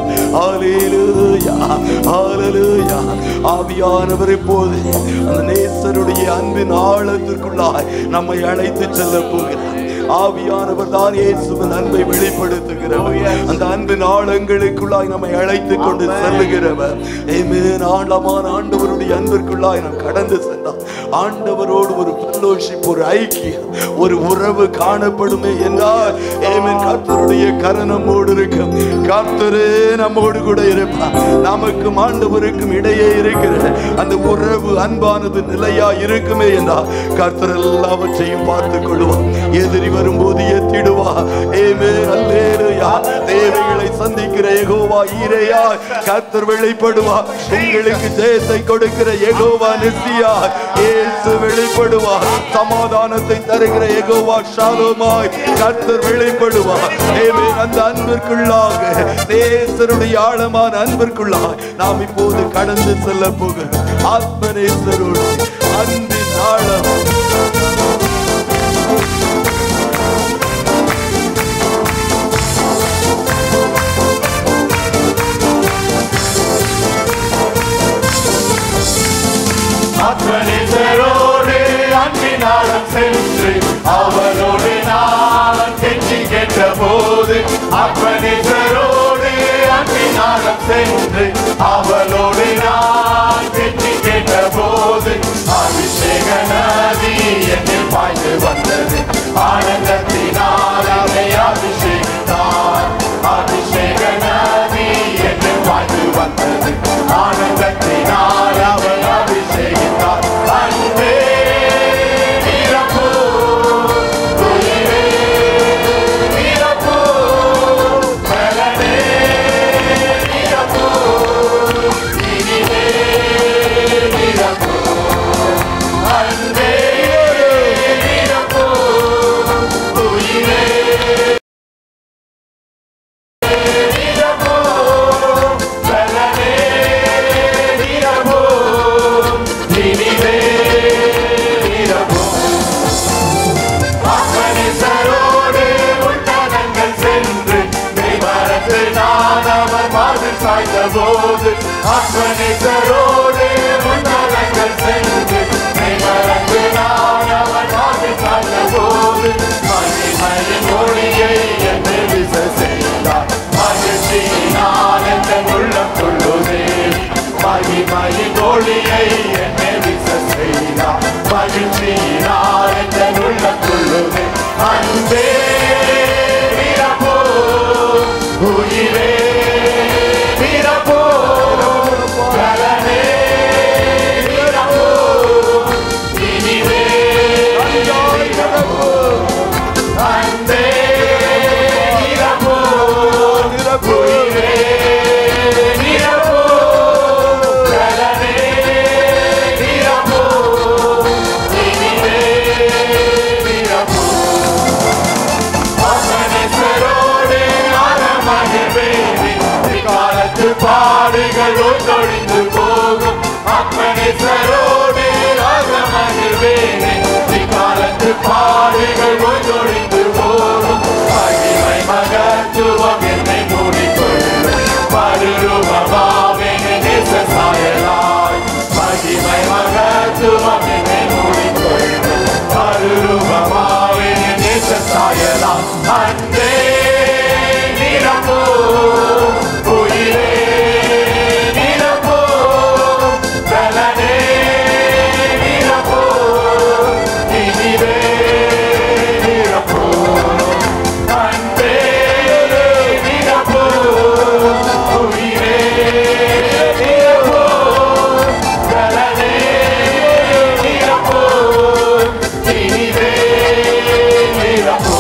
ஹalleluya ஹalleluya ஆவியானவர் இப்போது அந்த நேசருடைய அவருடைய அன்பின் ஆழத்திற்குள்ளாய் நம்மை அழைத்து செல்ல போகிறார் ஆவியானவர் தான் இயேசுவின் அன்பை வெளிப்படுத்துகிறவர் அந்த அன்பின் ஆழங்களுக்குள்ளாய் நம்மை அழைத்து கொண்டு செல்லுகிறவர் ஆமென். ஆழமான ஆண்டவருடைய அன்பிற்குள்ளாய் நாம் கடந்து சென்றால் ஆண்டவரோடு ஒரு fellowship, ஒரு ஐக்கியம் ஒரு உறவு காணப்படுமே என்றால் ஏமேன் கர்த்தருடைய கரணமோடு இருக்கும் கர்த்தரே நம்மோடு கூட இருப்பார் நமக்கும் ஆண்டவருக்கும் இடையே இருக்கிற அந்த உறவு அன்பானது நிலையா இருக்குமே என்றால் கர்த்தர் எல்லாவற்றையும் பார்த்துக் கொள்வார் எதிரி வரும்போது எத்திடுவா ஏமே அல்லேலுயா தேவைகளை சந்திக்கிற எகோவா ஈரையா கர்த்தர் வெளிப்படுவா உங்களுக்கு ஜெயத்தை கொடுக்கிற எகோவா நித்தியா இயேசு வெளிப்படுவா சமாதானத்தை தருகிற எகோவா ஷாலோமாய் கர்த்தர் வெளிப்படுவா ஏமே அந்த அன்பிற்குள்ளாக நேசருடைய ஆழமான அன்பிற்குள்ளாக நாம் இப்போது கடந்து செல்ல போகிறோம் ஆத்மநேசரோடு அன்பின் ஆழம் ஆத்மனிதரோடு அன்பினாலும் சென்று அவரோடு நான் கெஞ்சி கேட்ட போது ஆத்மனிதரோடு அன்பினாலும் சென்று அவரோடு நான் கெஞ்சி கேட்ட போது அபிஷேக நதி என்னில் பாய்ந்து வந்தது ஆனந்தத்தினால் அதை அபிஷேகித்தார் அபிஷேக நதி என்னில் பாய்ந்து வந்தது ஆனந்தத்தினால் அவர் அபிஷேகித்தார் அன்பே நிரப்பு உயிரே நிரப்பு பலனே நிரப்பு இனிமே நிரப்பு அன்பே நிரப்பு உயிரே நிரப்பு பலனே நிரப்பு இனிமே நிரப்பு அப்பனிசரோடு உன்னதங்கள் சென்று மெய்மறந்து நான் அவர் மார்பில் சாய்ந்த போது அப்பனிசரோடு உன்னதங்கள் சென்று மெய்மறந்து நான் அவர் மார்பில் சாய்ந்த போது மகிமையின் ஒளியை என்று விச செய்தார் மகிழ்ச்சியினால் என்ற உள்ளம் கொள்ளுதே மகிமையின் ஒளியை என்னை விச செய்தார் மகிழ்ச்சியினால் என்ற உள்ளம் கொள்ளுதே அன்பே நிரப்போ உயிரே நிரப்போ பலனே நிரப்போ இனிவே நிரப்போ அன்பே நிரப்போ உயிரே நிரப்போ பலனே நிரப்போ இனிவே நிரப்போ ஆசனேஸ்வரோடு ஆரமகிழ்வேனே. இக்காலத்து பாடுகள் ஒன்றொழிந்து போகும் ஆத்மனேஸ்வரோடு ஆரமகிழ்வேனே. இக்காலத்து பாடுகள் ஒன்றொழிந்து போகும் மகிமை மகத்துவம் என்னை மூடிக்கொள்ளும் மறுரூபமாவேன் நேச சாயலாய் மகிமை மகத்துவம் என்னை மூடிக்கொள்ளும் மறுரூபமாவேன் நேச சாயலாய் அன்பே நிரப்போ உயிரே நிரப்போ பலனே நிரப்போ இனிவே நிரப்போ அன்பே நிரப்போ உயிரே நிரப்போ பலனே நிரப்போ இனிவே நிரப்போ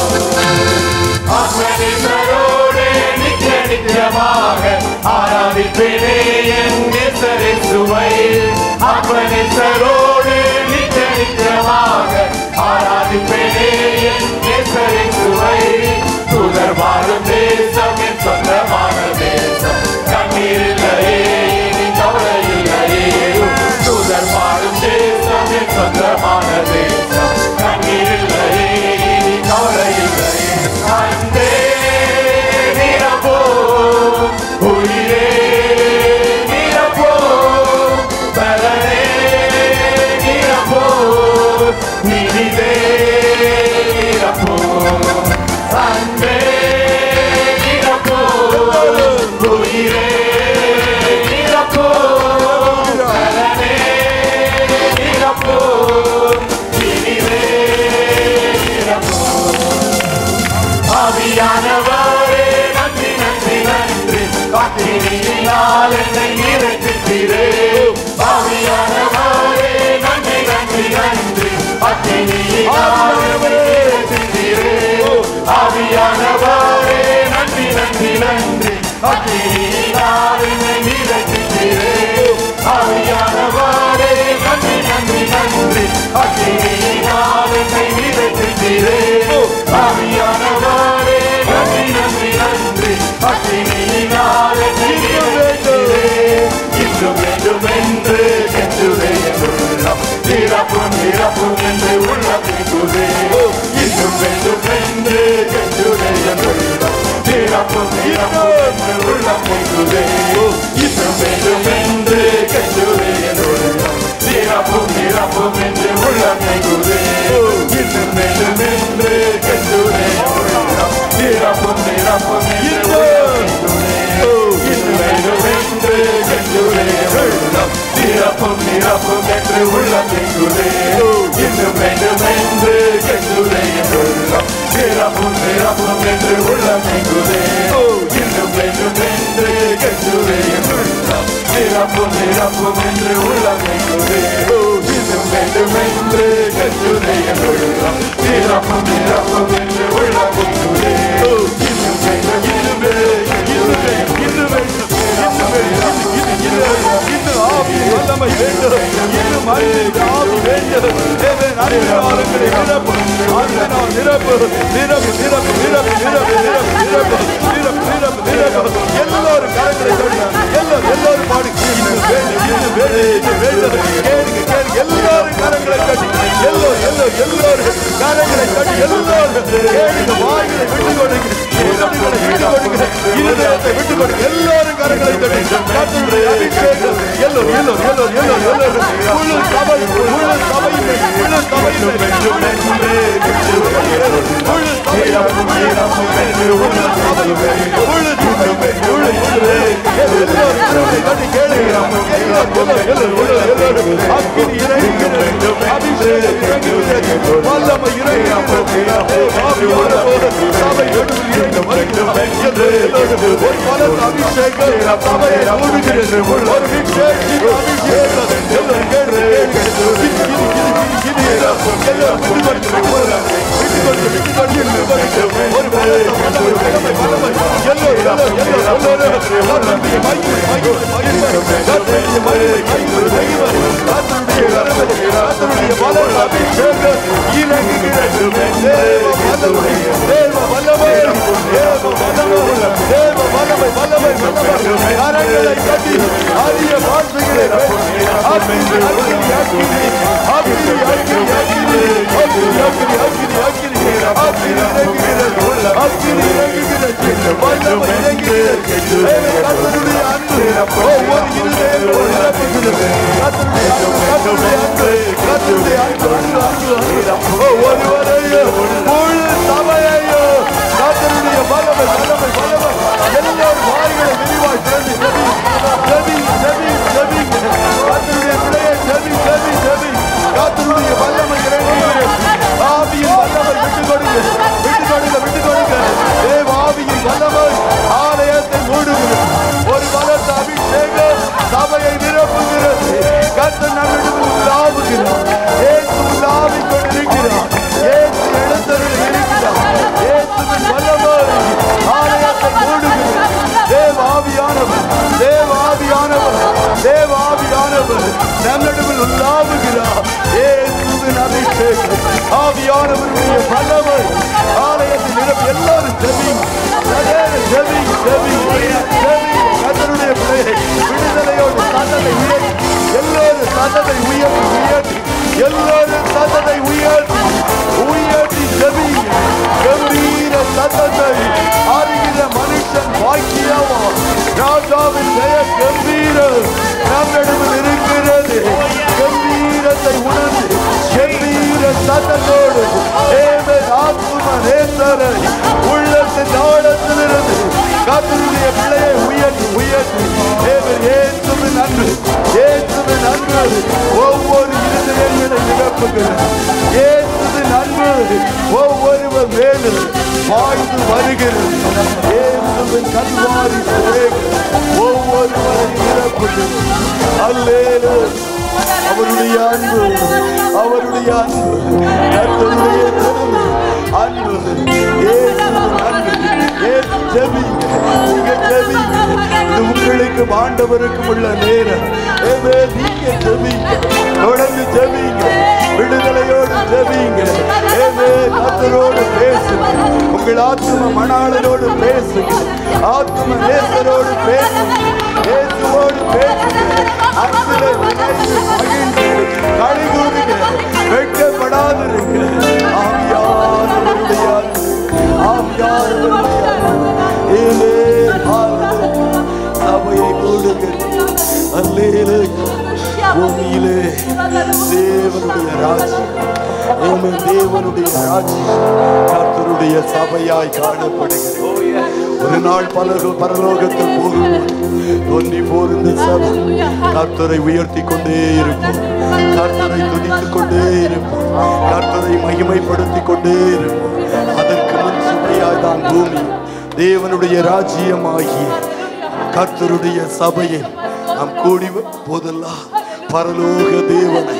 ஆத்மனிசரோடு நித்திய நித்தியமாக ஆராதிப்பேனே என் நேசரை சுவை ஆத்மனிசரோடு நித்திய நித்தியமாக ஆராதிப்பேனே என் நேசரை சுவை தூதர் வாழும் தேசம் என் சொந்தமான தேசம் கண்ணீர் இல்லையே இனி கவலை இல்லையே தூதர் வாழும் தேசம் என் சொந்தமான தேசம் கண்ணீர் இல்லையே இனி கவலை இல்லையே அன்பே நிரப்போ உயிரே நிரப்போ பலனே நிரப்போ அக்கினியினால் என்னை நிறைத்திட்டீரே ஆவியானவரே நன்றி நன்றி நன்றி அக்கினியினால் என்னை நிறைத்திட்டீரே ஆவியானவரே நன்றி நன்றி நன்றி அக்கினியினால் என்னை நிறைத்திட்டீரே ஆவியானவரே நன்றி நன்றி நன்றி அக்கினியினால் என்னை நிறைத்திட்டீரே ஆவியானவரே நன்றி நன்றி நன்றி அக்கினியினால் என்னை நிறைத்திட்டீரே இன்னும் வேண்டும் என்று கென்றுதே என் உள்ளம் நிரப்பும் நிரப்பும் என்று உள்ளம் கேட்குதே இன்னும் வேண்டும் என்று கென்றுதே என் உள்ளம் நிரப்பும் நிரப்பும் என்று உள்ளம் கேட்குதே இன்னும் வேண்டும் என்று கென்றுதே என் உள்ளம் நிரப்பும் நிரப்பும் என்று உள்ளம் கேட்குதே இன்னும் வேண்டும் என்று கென்றுதே என் உள்ளம் நிரப்பும் நிரப்பும் என்று உள்ளம் கேட்குதே இன்னும் வேண்டும் என்று கென்றுதே உள்ளம் நிரப்பும் நிரப்பும் என்று உள்ளம் கேட்குதே இன்னும் வேண்டும் என்று கென்றுதே உள்ளம் நிரப்பும் நிரப்பும் என்று உள்ளம் கேட்குதே இன்னும் வேண்டும் என்று கென்றுதே உள்ளம் நிரப்பும் நிரப்பும் என்று உள்ளம் கேட்குதே இன்னும் வேண்டும் என்று கென்றுதே உள்ளம் நிரப்பும் நிரப்பும் என்று உள்ளம் கேட்குதே இன்னும் வேண்டும் என்று கென்றுதே இன்னும் வேண்டும் இன்னும் ஆவி வல்லமை வேண்டும் இன்னும் அறிவின் ஆவி வேண்டும் தேவன் அறிவாளர்களை நிரப்பு ஆண்டனால் நிரப்பு நிரப்பு நிரப்பு நிரப்பு நிரப்பு நிரப்பு நிரப்பு நிரப்பு நிரப்பு நிரப்பு எல்லோரும் கரங்களை தொடுங்க எல்லோரும் எல்லோரும் பாடு இன்னும் வேண்டும் இன்னும் வேண்டும் இன்னும் வேண்டும் கேளுங்க கேளுங்க எல்லோரும் கரங்களை கட்டி எல்லோரும் எல்லோரும் எல்லோரும் கரங்களை கட்டி எல்லோரும் கேளுங்க வாய்களை விட்டு கொடுங்க உதடுகளை விட்டு கொடுங்க இருதயத்தை விட்டு கொடுங்க எல்லோரும் கரங்களை தட்டி கர்த்தருடைய அபிஷேகம் எல்லோரும் எல்லோரும் எல்லோரும் எல்லோரும் எல்லோரும் முழு சபை முழு சபையுமே முழு சபையுமே முழு சபையுமே முழு சபையுமே முழு சபையுமே முழு முழு எல்லோரும் கரங்களை தட்டி கேளுங்க எல்லோரும் எல்லோரும் எல்லோரும் எல்லோரும் அக்கினி இறங்குகிறது அபிஷேகம் இறங்குகிறது வல்லமை இறங்குகிறது ஆவியானவர் சபை நடுவில் இறங்க வருகிறது என்று எல்லோரும் ஒரு பலத்த அபிஷேகம் சபையை மூடுகிறது ஒரு விசேஷித்த அபிஷேகம் எல்லோரும் கேட்டு கேட்டு கிதி கிதி கிதி கிதி எல்லோரும் எல்லோரும் விட்டு கொடுத்து விட்டு கொடுத்து விட்டு கொடுத்து விட்டு கொடுத்து ஒரு பலத்த வல்லமை வல்லமை வல்லமை எல்லோரும் எல்லோரும் எல்லோரும் கர்த்தருடைய மகிமை மகிமை மகிமை கர்த்தருடைய மகிமை மகிமை மகிமை கர்த்தருடைய கரமே கர்த்தருடைய பலத்த அபிஷேகம் இறங்குகிறது தேவ வல்லமை தேவ வல்லமை தேவ வல்லமை தேவ வல்லமை வல்லமை வல்லமை கரங்களை கட்டி அரிய வார்த்தைகளை பேசி அக்கினி அக்கினி அக்கினி அக்கினி அக்கினி அக்கினி அக்கினி அக்கினி அக்கினி அக்கினி இறங்குகிறது அக்கினி இறங்குகிறது வல்லமை இறங்குகிறது கர்த்தருடைய அன்பு ஒவ்வொரு இருதயங்களும் நிரப்புகிறது கர்த்தருடைய அன்பு கர்த்தருடைய அன்பு கர்த்தருடைய அன்பு அன்பு அன்பு அன்பு ஒருவரையும் முழு சபையையும் கர்த்தருடைய வல்லமை வல்லமை வல்லமை எல்லோரும் வாய்களை விரிவாய் திறந்து ஜெபி ஜெபி ஜெபி ஜெபி கர்த்தருடைய பிள்ளையை ஜெபி ஜெபி ஜெபி கர்த்தருடைய வல்லமை இறங்குகிறது ஆவியின் வல்லமை விட்டு கொடுங்க விட்டு கொடுங்க விட்டு கொடுங்க தேவ ஆவியின் வல்லமை ஆலயத்தை மூடுகிறது ஒரு பலத்த அபிஷேகம் சபையை நிரப்புகிறது கர்த்தர் நம்மிடம் உலாவுகிறார் ஏசு உலாவிக் கொண்டிருக்கிறார் ஏசு எழுந்தருள் இருக்கிறார் இயேசுவின் வல்லமை ஆலயத்தை மூடுகிறது தேவ ஆவியானவர் தேவ ஆவியானவர் தேவ ஆவியானவர் நம்மிடத்தில் உலாவுகிறார் இயேசுவின் அபிஷேகம் ஆவியானவருடைய வல்லமை ஆலயத்தில் நிரப்பி எல்லாரும் ஜெபி ஜெபி ஜெபி ஜெபி கத்தருடைய பிள்ளையை விடுதலையோடு சத்தத்தை உயர்த்தி எல்லோரும் சத்தத்தை உயர்த்தி உயர்த்தி எல்லோரும் சத்தத்தை உயர்த்தி உயர்த்தி ஜெபி கம்பீர சத்தத்தை அறிகிற மனுஷன் பாக்கியமா ராஜாவின் பெயர் கம்பீர நம்மிடத்தில் இருக்கிறது கம்பீரத்தை உணர்ந்து கம்பீர சத்தத்தோடு தேவன் ஆத்ம நேசரை உள்ளத்தின் ஆழத்திலிருந்து கத்தருடைய பிள்ளையை உயர்த்தி உயர்த்தி தேவன் இயேசுவின் அன்பு இயேசுவின் அன்பு ஒவ்வொரு இருதயங்களை நிரப்புகிறது இயேசுவின் அன்பு ஒவ்வொருவர் மேலும் வாழ்ந்து வருகிறது இயேசுவின் கல்வாரி சிலைகள் ஒவ்வொருவரை நிரப்புகிறது அல்லேலூயா அவருடைய அன்பு அவருடைய அன்பு கர்த்தருடைய திறமை அன்பு இயேசுவின் அன்பு இயேசு ஜெபிங்க நீங்க ஜெபிங்க இது உங்களுக்கு ஆண்டவருக்கும் உள்ள நேரம் ஏவே நீங்க ஜெபிங்க தொடர்ந்து ஜெபிங்க விடுதலையோடு ஜெபிங்க ஏவே கர்த்தரோடு பேசுங்க உங்கள் ஆத்ம மணாளரோடு பேசுங்க ஆத்ம நேசரோடு பேசுங்க இயேசுவோடு பேசுங்க அன்பிலே நினைத்து மகிழ்ந்து கழிகூறுங்க வெட்கப்படாதிருங்க ஆவியானவருடைய அன்பு, ஆவியானவருடைய அன்பு. ஏலே, ஹalleluya. சபையை மூடுகிறது அல்லேலூயா பூமியிலே தேவனுடைய ராஜ்யம் ஆமென். தேவனுடைய ராஜ்யம் கர்த்தருடைய சபையாய் காணப்படுகிறது ஒரு நாள் பலர்கள் பரலோகத்தில் போகும்போது தொன்னி போர் இந்த சபை கர்த்தரை உயர்த்தி கொண்டே இருப்போம் கர்த்தரை துதித்துக் கொண்டே இருப்போம் கர்த்தரை மகிமைப்படுத்திக் கொண்டே இருப்போம் அதற்கு முன் சுமையாய் தான் பூமி தேவனுடைய ராஜ்யமாகிய கர்த்தருடைய சபையில் நாம் கூடி போதெல்லாம் பரலோக தேவனை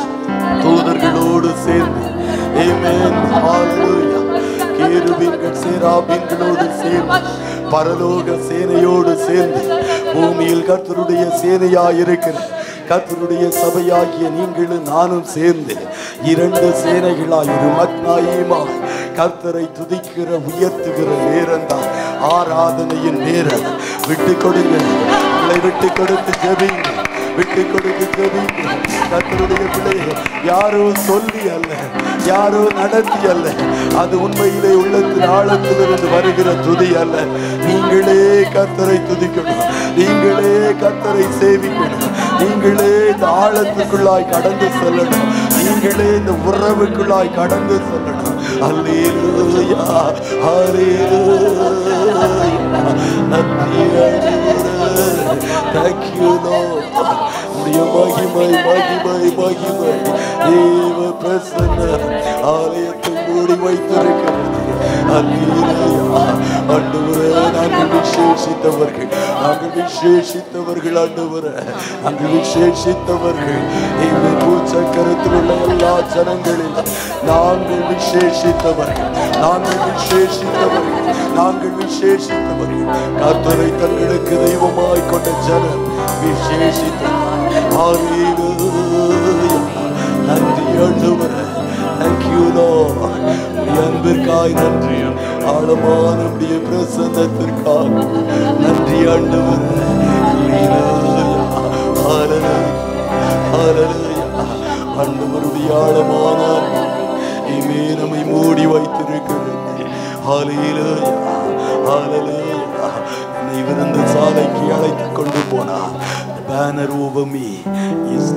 தூதர்களோடு சேர்ந்து ஆமென் ஹalleluya கேருபீன்கள் சேராபீன்களோடு சேர்ந்து பரலோக சேனையோடு சேர்ந்து பூமியில் கர்த்தருடைய சேனையாய் இருக்கிற கர்த்தருடைய சபையாகிய நீங்களும் நானும் சேர்ந்து இரண்டு சேனைகளாய் ஒரு மத்னாயுமாய் கர்த்தரை துதிக்கிற உயர்த்துகிற நேரம் தான் ஆராதனையின் நேரம் விட்டு கொடுங்க உங்களை விட்டு கொடுத்து ஜெபிங்க விட்டு கொடுத்து ஜெபிங்க கர்த்தருடைய பிள்ளையை யாரோ சொல்லி அல்ல யாரோ நடத்தி அல்ல அது உண்மையிலே உள்ளத்தின் ஆழத்திலிருந்து வருகிற துதி அல்ல நீங்களே கர்த்தரை துதிக்கணும் நீங்களே கர்த்தரை சேவிக்கணும் நீங்களே இந்த ஆழத்துக்குள்ளாய் கடந்து செல்லணும் நீங்களே இந்த உறவுக்குள்ளாய் கடந்து செல்லணும் அல்லேலூயா ஹalleluya நன்றி Thank you Lord உடைய மகிமை மகிமை மகிமை தேவ பிரசன்ன ஆலயத்தை மூடி வைத்திருக்கிறது அல்லேலூயா ஆண்டவரே நாங்கள் விசேஷித்தவர்கள் நாங்கள் விசேஷித்தவர்கள் ஆண்டவரே நாங்கள் விசேஷித்தவர்கள் இந்த பூச்சக்கரத்தில் உள்ள எல்லா ஜனங்களிலும் நாங்கள் விசேஷித்தவர்கள் நாங்கள் விசேஷித்தவர்கள் நாங்கள் விசேஷித்தவர்கள் கர்த்தரை தங்களுக்கு தெய்வமாய் கொண்ட ஜனம் விசேஷித்தவர்கள் Hallelujah. நன்றி ஆண்டவரே Thank you Lord உடைய அன்பிற்காய் நன்றி ஆழமான உடைய பிரசன்னத்திற்காக நன்றி ஆண்டவரே Hallelujah. Hallelujah. Hallelujah. ஆண்டவருடைய ஆழமான அன்பு இமே நம்மை மூடி வைத்திருக்கிறது Hallelujah. Hallelujah. என்னை விருந்து சாலைக்கு அழைத்துக் கொண்டு போனார் பேனர் ஓவர் மீ இஸ்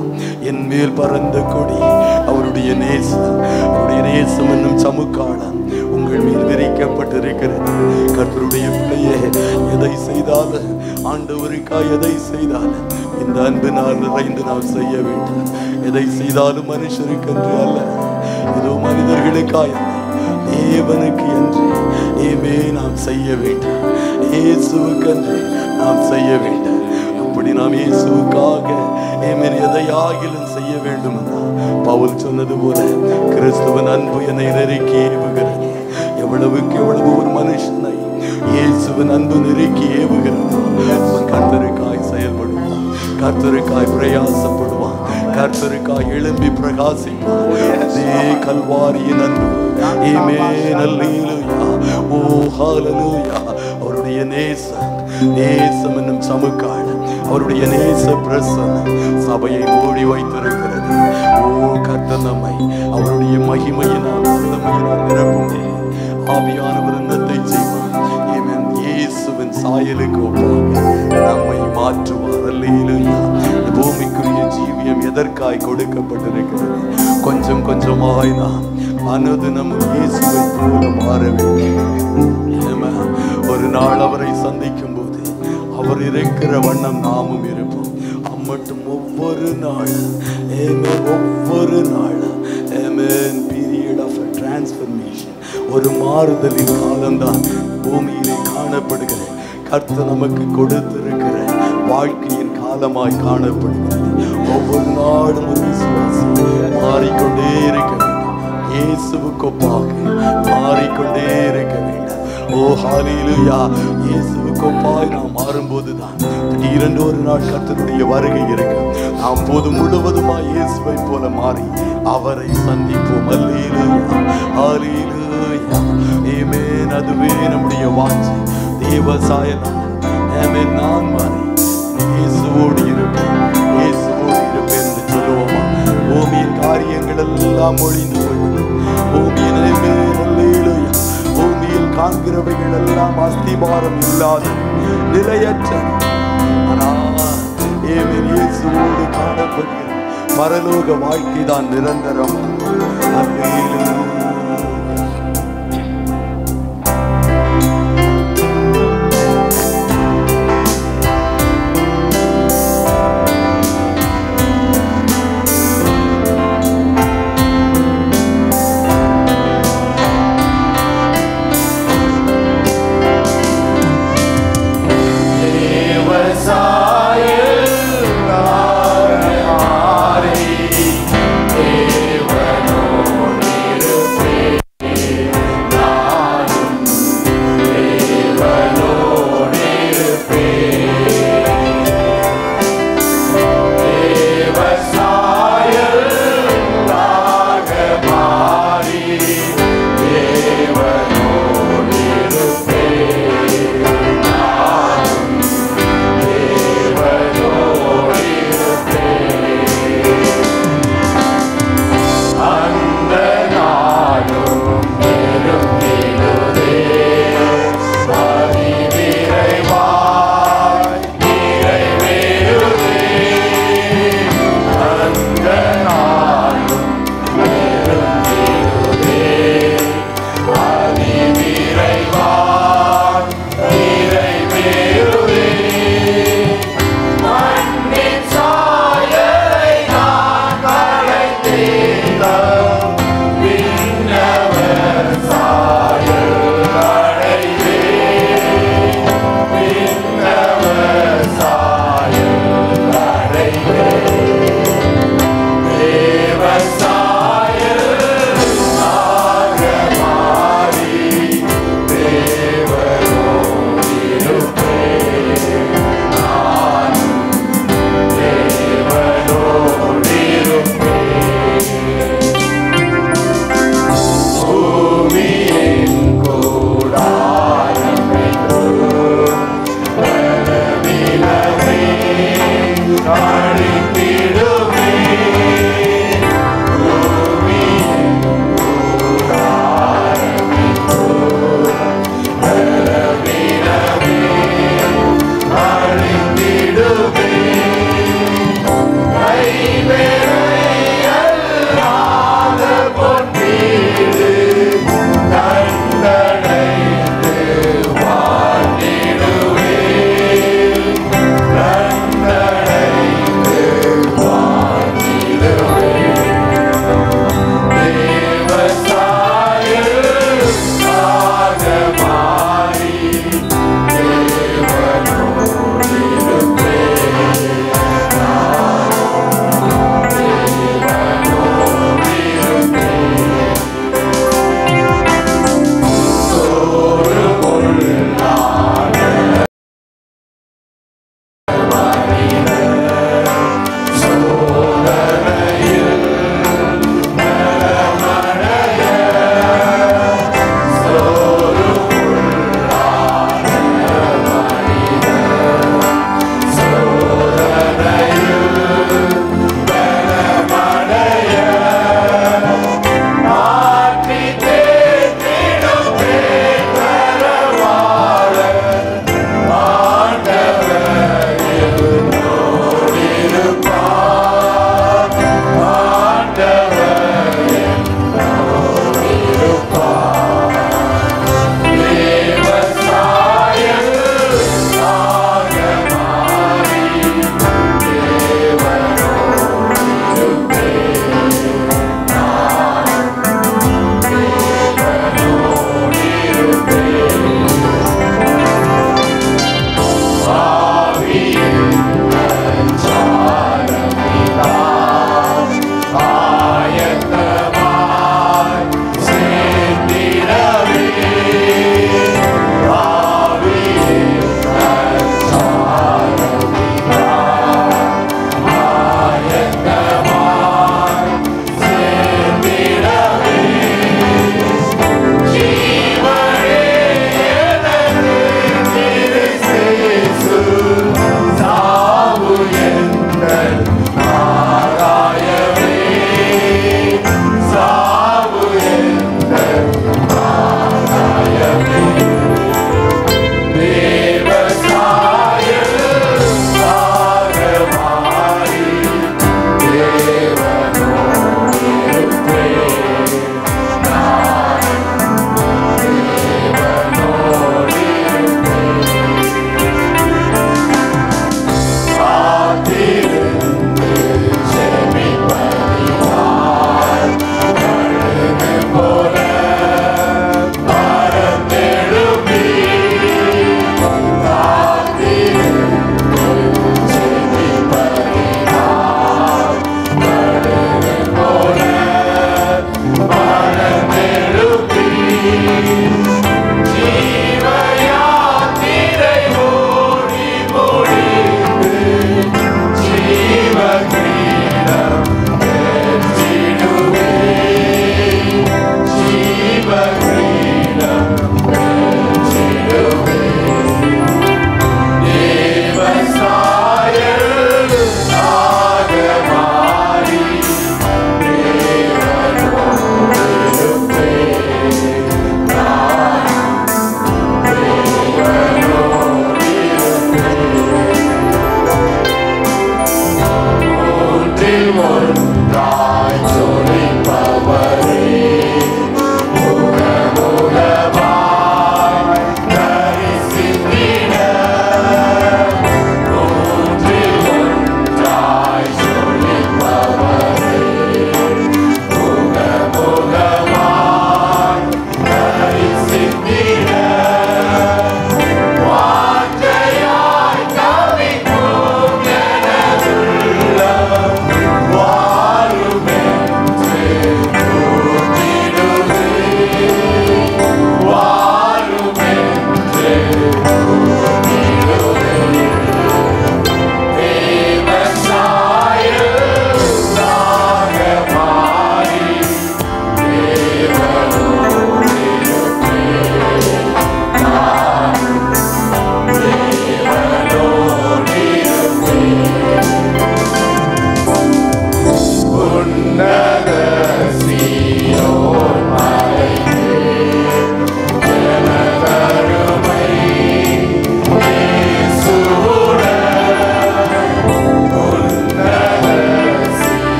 என் மேல் பறந்த கொடி அவருடைய நேசம் அவருடைய நேசம் என்னும் சமுக்காலம் உங்கள் மேல் விரிக்கப்பட்டிருக்கிறது கர்த்தருடைய பிள்ளையே எதை செய்தாலும் ஆண்டவருக்காய் எதை செய்தாலும் இந்த அன்பினால் நிறைந்து நாம் செய்ய வேண்டும் எதை செய்தாலும் மனுஷருக்கென்று அல்ல ஏதோ மனிதர்களுக்காய் அல்ல தேவனுக்கு என்று ஏமே நாம் செய்ய வேண்டும் இயேசுவுக்கென்று நாம் செய்ய வேண்டும் அப்படி நாம் இயேசுவுக்காக ஏமே எதை ஆகிலும் செய்ய வேண்டும் என்றால் பவுல் சொன்னது போல கிறிஸ்துவன் அன்பு என்னை நெருக்கி ஏவுகிறது எவ்வளவுக்கு எவ்வளவு ஒரு மனுஷனை இயேசுவின் அன்பு நெருக்கி ஏவுகிறதோ அவன் கர்த்தருக்காய் செயல்படுவான் கர்த்தருக்காய் பிரயாசப்படுவான் கர்த்தருக்காய் எழும்பி பிரகாசிப்பான் அதே கல்வாரியின் அன்பு ஏமே நல்லேலூயா ஓ ஹalleluya அவருடைய நேசம் நேசம் என்னும் சமுக்காடு அவருடைய நேச பிரசன்னம் சபையை மூடி வைத்திருக்கிறது ஓ கர்த்தர் நம்மை அவருடைய மகிமையினால் வல்லமையினால் நிரப்பும் ஆவியானவர் என்னத்தை செய்வார் ஆமென். இயேசுவின் சாயலுக்கு ஒப்பாக நம்மை மாற்றுவார் அல்லேலூயா இந்த பூமிக்குரிய ஜீவியம் எதற்காய் கொடுக்கப்பட்டிருக்கிறது கொஞ்சம் கொஞ்சமாய் நாம் அனுதினமும் இயேசுவை போல மாற வேண்டும் ஆமென். ஒரு நாள் அவரை சந்திக்கும் போது அவர் இருக்கிற வண்ணம் நாமும் இருப்போம் அம்மட்டும் ஒவ்வொரு நாள் ஏமே ஒவ்வொரு நாள் ஏமேன் பிரிய டிரான்ஸ்பர்மேஷன் ஒரு மாறுதலின் காலம்தான் பூமியிலே காணப்படுகிற கர்த்தர் நமக்கு கொடுத்திருக்கிற வாழ்க்கையின் காலமாய் காணப்படுகிறது ஒவ்வொரு நாளும் ஒரு விசுவாசம் மாறிக்கொண்டே இருக்க வேண்டும் இயேசுவுக்கு ஒப்பாக மாறிக்கொண்டே இருக்க வேண்டும் ஓ ஹalleluya இயேசுவுக்கு ஒப்பாய் நாம் மாறும்போதுதான் திடீரென்று ஒரு நாள் கர்த்தருடைய வருகை இருக்கு நாம் போது முழுவதுமாய் இயேசுவை போல மாறி அவரை சந்திப்போம் அல்லேலூயா ஹalleluya ஆமென் அதுவே நம்முடைய வாஞ்சை தேவ சாயலாம் ஆமென் நான் மாறி இயேசுவோடு இருப்பேன் இயேசுவோடு இருப்பேன் என்று சொல்லுவோமா பூமியின் காரியங்கள் எல்லாம் ஒழிந்து போய்விடும் பூமியின் மேல் அல்லேலூயா பூமியில் காண்கிறவைகள் எல்லாம் அஸ்திபாரம் இல்லாத நிலையற்ற ஆனால் ஏமேன் இயேசுவோடு காணப்படுகிற பரலோக வாழ்க்கை தான் நிரந்தரம் அல்லேலூயா தேவனோ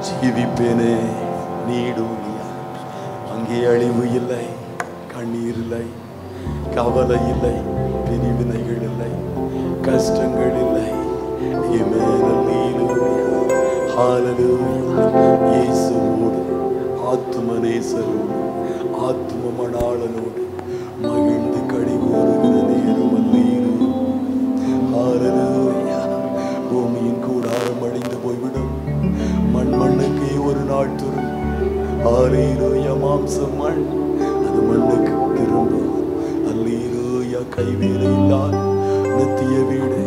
ஜீவிப்பேனே நீடூழியா அங்கே அழிவு இல்லை கண்ணீர் இல்லை கவலை இல்லை பிரிவினைகள் இல்லை கஷ்டங்கள் இல்லை Amen. Hallelujah. Hallelujah. இயேசுவோடு ஆத்தும நேசரோடு ஆத்தும மணாளனோடு மகிழ்ந்து கடி கூறுகிற நேரம் அல்லேலூயா. Hallelujah. பூமியின் கூடாரம் அழிந்து போய்விடும் மண் மண்ணுக்கே ஒரு நாள் திரும்பும் ஆரீரோய மாம்சம் மண் அது மண்ணுக்கு திரும்பும் அல்லீரோயா கைவேலை இல்லாத நித்திய வீடு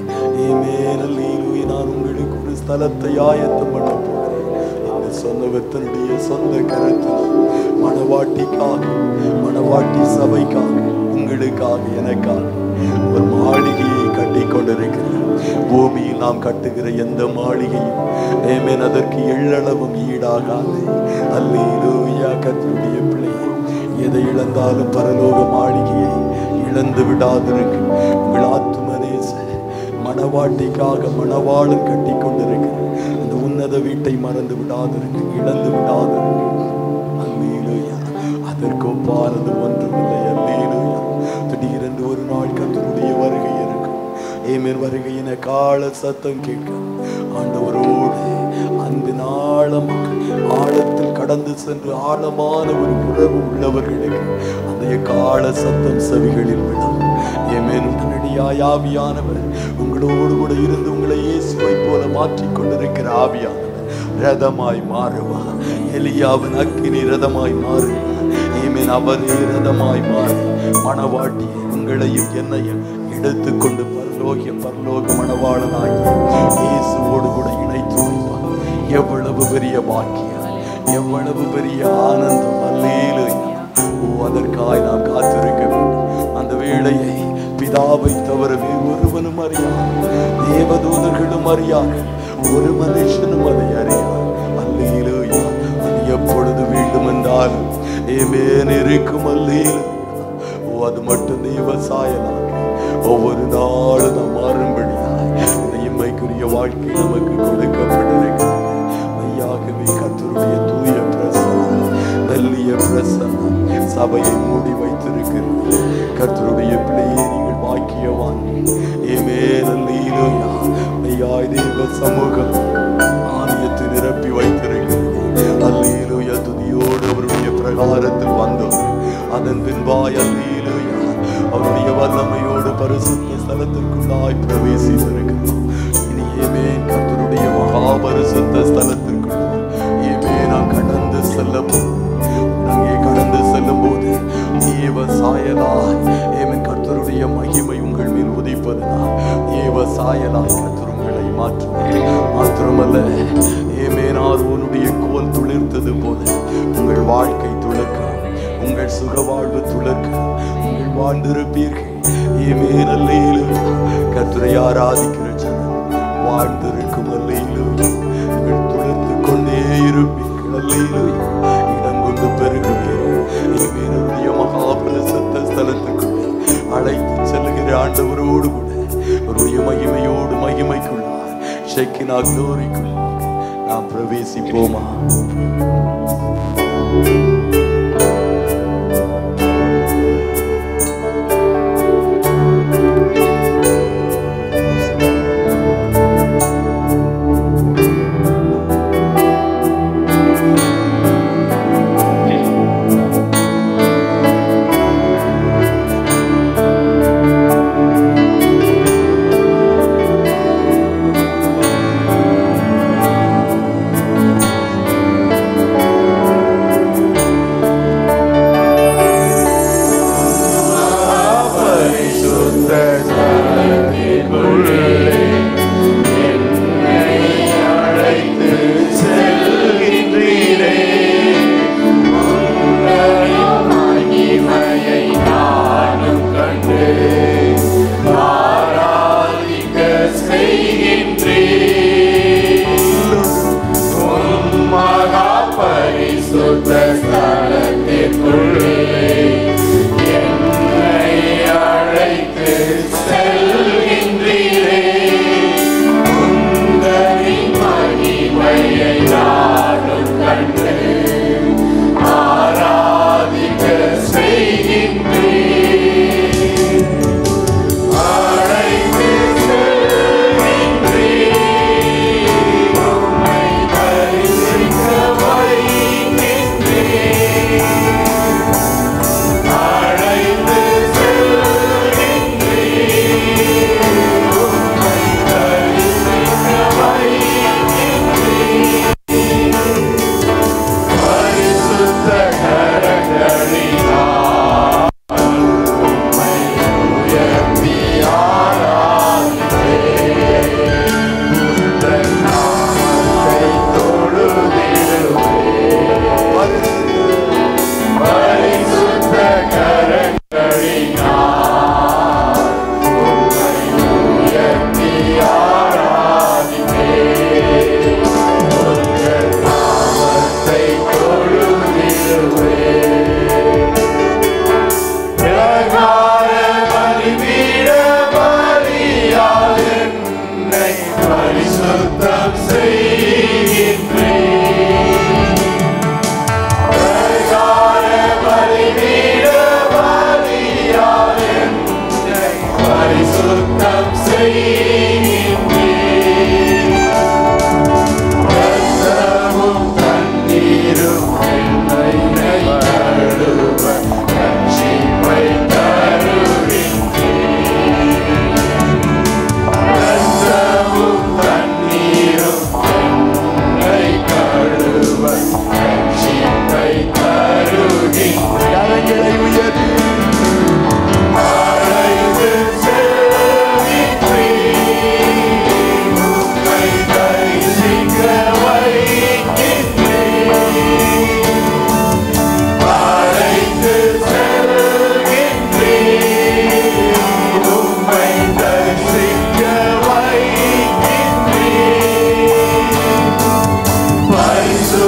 ஏமேன் அல்லீரோய நான் உங்களுக்கு ஒரு ஸ்தலத்தை ஆயத்தம் பண்ண போகிறேன் இந்த சொந்தவத்தனுடைய சொந்த கருத்தில் மணவாட்டிக்காக மணவாட்டி சபைக்காக உங்களுக்காக எனக்காக ஒரு மாளிகையை கட்டி கொண்டிருக்கிறார் பூமியில் நாம் கட்டுகிற எந்த மாளிகையும் ஏமேன் அதற்கு எள்ளளவும் ஈடாகாது அல்லேலூயா கர்த்தருடைய பிள்ளையே எதை இழந்தாலும் பரலோக மாளிகையை இழந்து விடாதிருக்கு உங்கள் ஆத்துமனேச மணவாட்டிக்காக மணவாளன் கட்டி கொண்டிருக்கிற அந்த உன்னத வீட்டை மறந்து விடாதிருக்கு இழந்து விடாதிருக்கு அல்லேலூயா அதற்கு ஒப்பானது ஒன்றுமில்லை அல்லேலூயா திடீரென்று ஒரு நாள் கர்த்தருடைய வருகை இருக்கும் ஏமேன் வருகையின கால சத்தம் கேட்கும் ஆண்டவரோடு அன்பின் ஆழம் ஆழத்தில் கடந்து சென்று ஆழமான ஒரு உறவு உள்ளவர்களுக்கு அந்த கால சத்தம் செவிகளில் விடும் ஏமேன் உடனடியாய் ஆவியானவர் உங்களோடு கூட இருந்து உங்களை இயேசுவை போல மாற்றிக் கொண்டிருக்கிற ஆவியானவர் ரதமாய் மாறுவா எலியாவின் அக்கினி ரதமாய் மாறுவா ஏமேன் அவரே ரதமாய் மாறி மணவாட்டி உங்களையும் என்னையும் எடுத்துக்கொண்டு பரலோகிய பரலோக மணவாளனாகி இயேசுவோடு கூட இணைத்து வைப்பார் எவ்வளவு பெரிய பாக்கியம் எவ்வளவு பெரிய ஆனந்தம் அல்லேலூயா ஓ அதற்காய் நாம் காத்திருக்க வேண்டும் அந்த வேளையை பிதாவை தவிர வேறு ஒருவனும் அறியார் தேவதூதர்களும் அறியார் ஒரு மனுஷனும் அதை அறியார் அல்லேலூயா அது எப்பொழுது வேண்டும் என்றாலும் ஏமேன் இருக்கும் அல்லேலூயா ஓ அது மட்டும் தெய்வ சாயலாக ஒவ்வொரு நாளும் நாம் மாறும்படியாய் இந்த இம்மைக்குரிய வாழ்க்கை நமக்கு கொடுக்கப்பட்டிருக்கிறது மெய்யாகவே கர்த்தருடைய தூய பிரசனம் மெல்லிய பிரசனம் சபையை மூடி வைத்திருக்கிறது கர்த்தருடைய பிள்ளையே நீங்கள் பாக்கியவான் ஏமே நல்லீலோயா மெய்யாய் தேவ சமூகம் ஆலயத்தை நிரப்பி வைத்திருக்கிறது அல்லீலோயா துதியோடு அவருடைய பிரகாரத்தில் வந்தோம் அதன் பின்பாய் அல்லீலோயா அவருடைய வல்லமையோடு பரிசுத்த ஸ்தலத்திற்குள்ளாய் பிரவேசித்திருக்கிறோம் இனி ஏமே கர்த்தருடைய மகா பரிசுத்த ஸ்தலத்திற்குள் ஏமே நான் கடந்து செல்லும் அங்கே கடந்து செல்லும் போது தேவ சாயலாய் ஏமேன் கர்த்தருடைய மகிமை உங்கள் மேல் உதிப்பதுதான் தேவ சாயலாய் கர்த்தர் உங்களை மாற்றுவார் மாத்திரமல்ல ஏமேனார் உன்னுடைய கோல் துளிர்த்தது போல உங்கள் வாழ்க்கை துளக்க உங்கள் சுகவாழ்வு துளக்க உங்கள் வாழ்ந்திருப்பீர்கள் ஏமேன் அல்லேலூயா கர்த்தரை ஆராதிக்கிற ஜனம் வாழ்ந்திருக்கும் அல்லேலூயா நீங்கள் துளிர்த்து கொண்டே இருப்பீர்கள் அல்லேலூயா இடம் கொண்டு பெருகுவீர்கள் ஏமேனுடைய மகாபரிசுத்த ஸ்தலத்துக்குள்ளே அழைத்து செல்லுகிற ஆண்டவரோடு கூட அவருடைய மகிமையோடு மகிமைக்குள்ளார் ஷெக்கினா குளோரிக்குள் நாம் பிரவேசிப்போமா மகிமையை நான்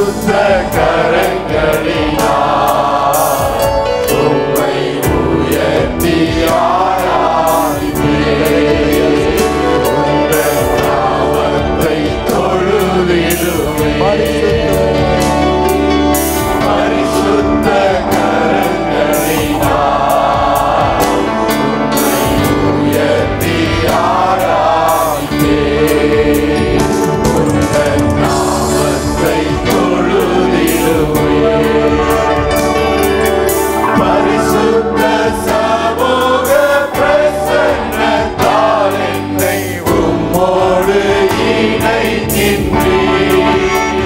பரிசுத்த கரங்களினால் உம்மை உயர்த்தி ஆராதிப்பேன். உந்தன் நாமத்தை தொழுதிடுவேன். பரிசுத்த கரங்களினால் உம்மை உயர்த்தி ஆராதிப்பேன். உந்தன் நாமத்தை தொழுதிடுவேன். பரிசுத்த சமூக பிரசன்னத்தால் என்னை உம்மோடு இணைக்கின்றீர்.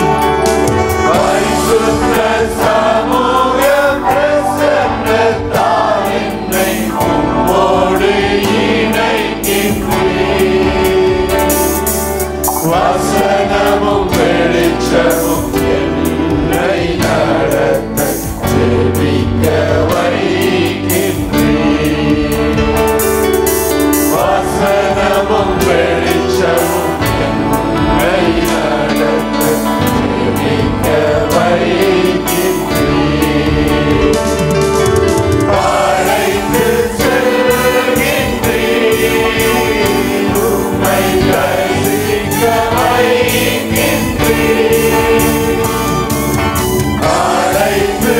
பரிசுத்த சமூக பிரசன்னத்தால் என்னை உம்மோடு இணைக்கின்றீர். வசனமும் வெளிச்சமும் என்னை நடத்த ஜெபிக்க வைக்கின்றீர். வசனமும் வெளிச்சமும் என்னை நடத்த ஜெபிக்க வைக்கின்றீர். அழைத்து செல்கின்றீர். உம்மை தரிசிக்க வைக்கின்றீர். அழைத்து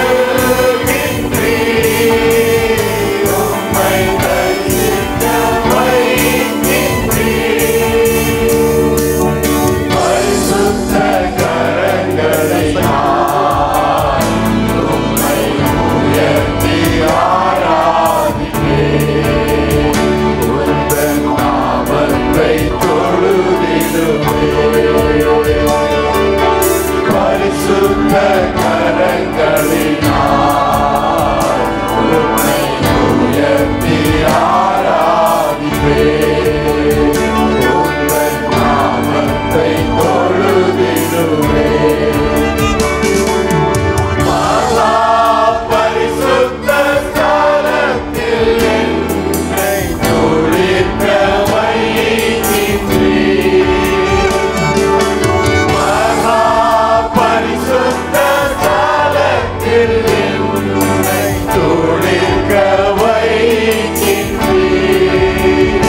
செல்கின்றீர். உம்மை தரிசிக்க வைக்கின்றீர். பரிசுத்த கரங்களினால் உம்மை உயர்த்தி ஆராதிப்பேன். உந்தன் நாமத்தை தொழுதிடுவேன். பரிசுத்த கரங்களினால் உம்மை உயர்த்தி ஆராதிப்பேன். உந்தன் நாமத்தை தொழுதிடுவேன். மகா பரிசுத்த ஸ்தலத்தில் என்னை துளிர்க்க வைக்கின்றீர். மகா பரிசுத்த ஸ்தலத்தில் என்னை துளிர்க்க வைக்கின்றீர்.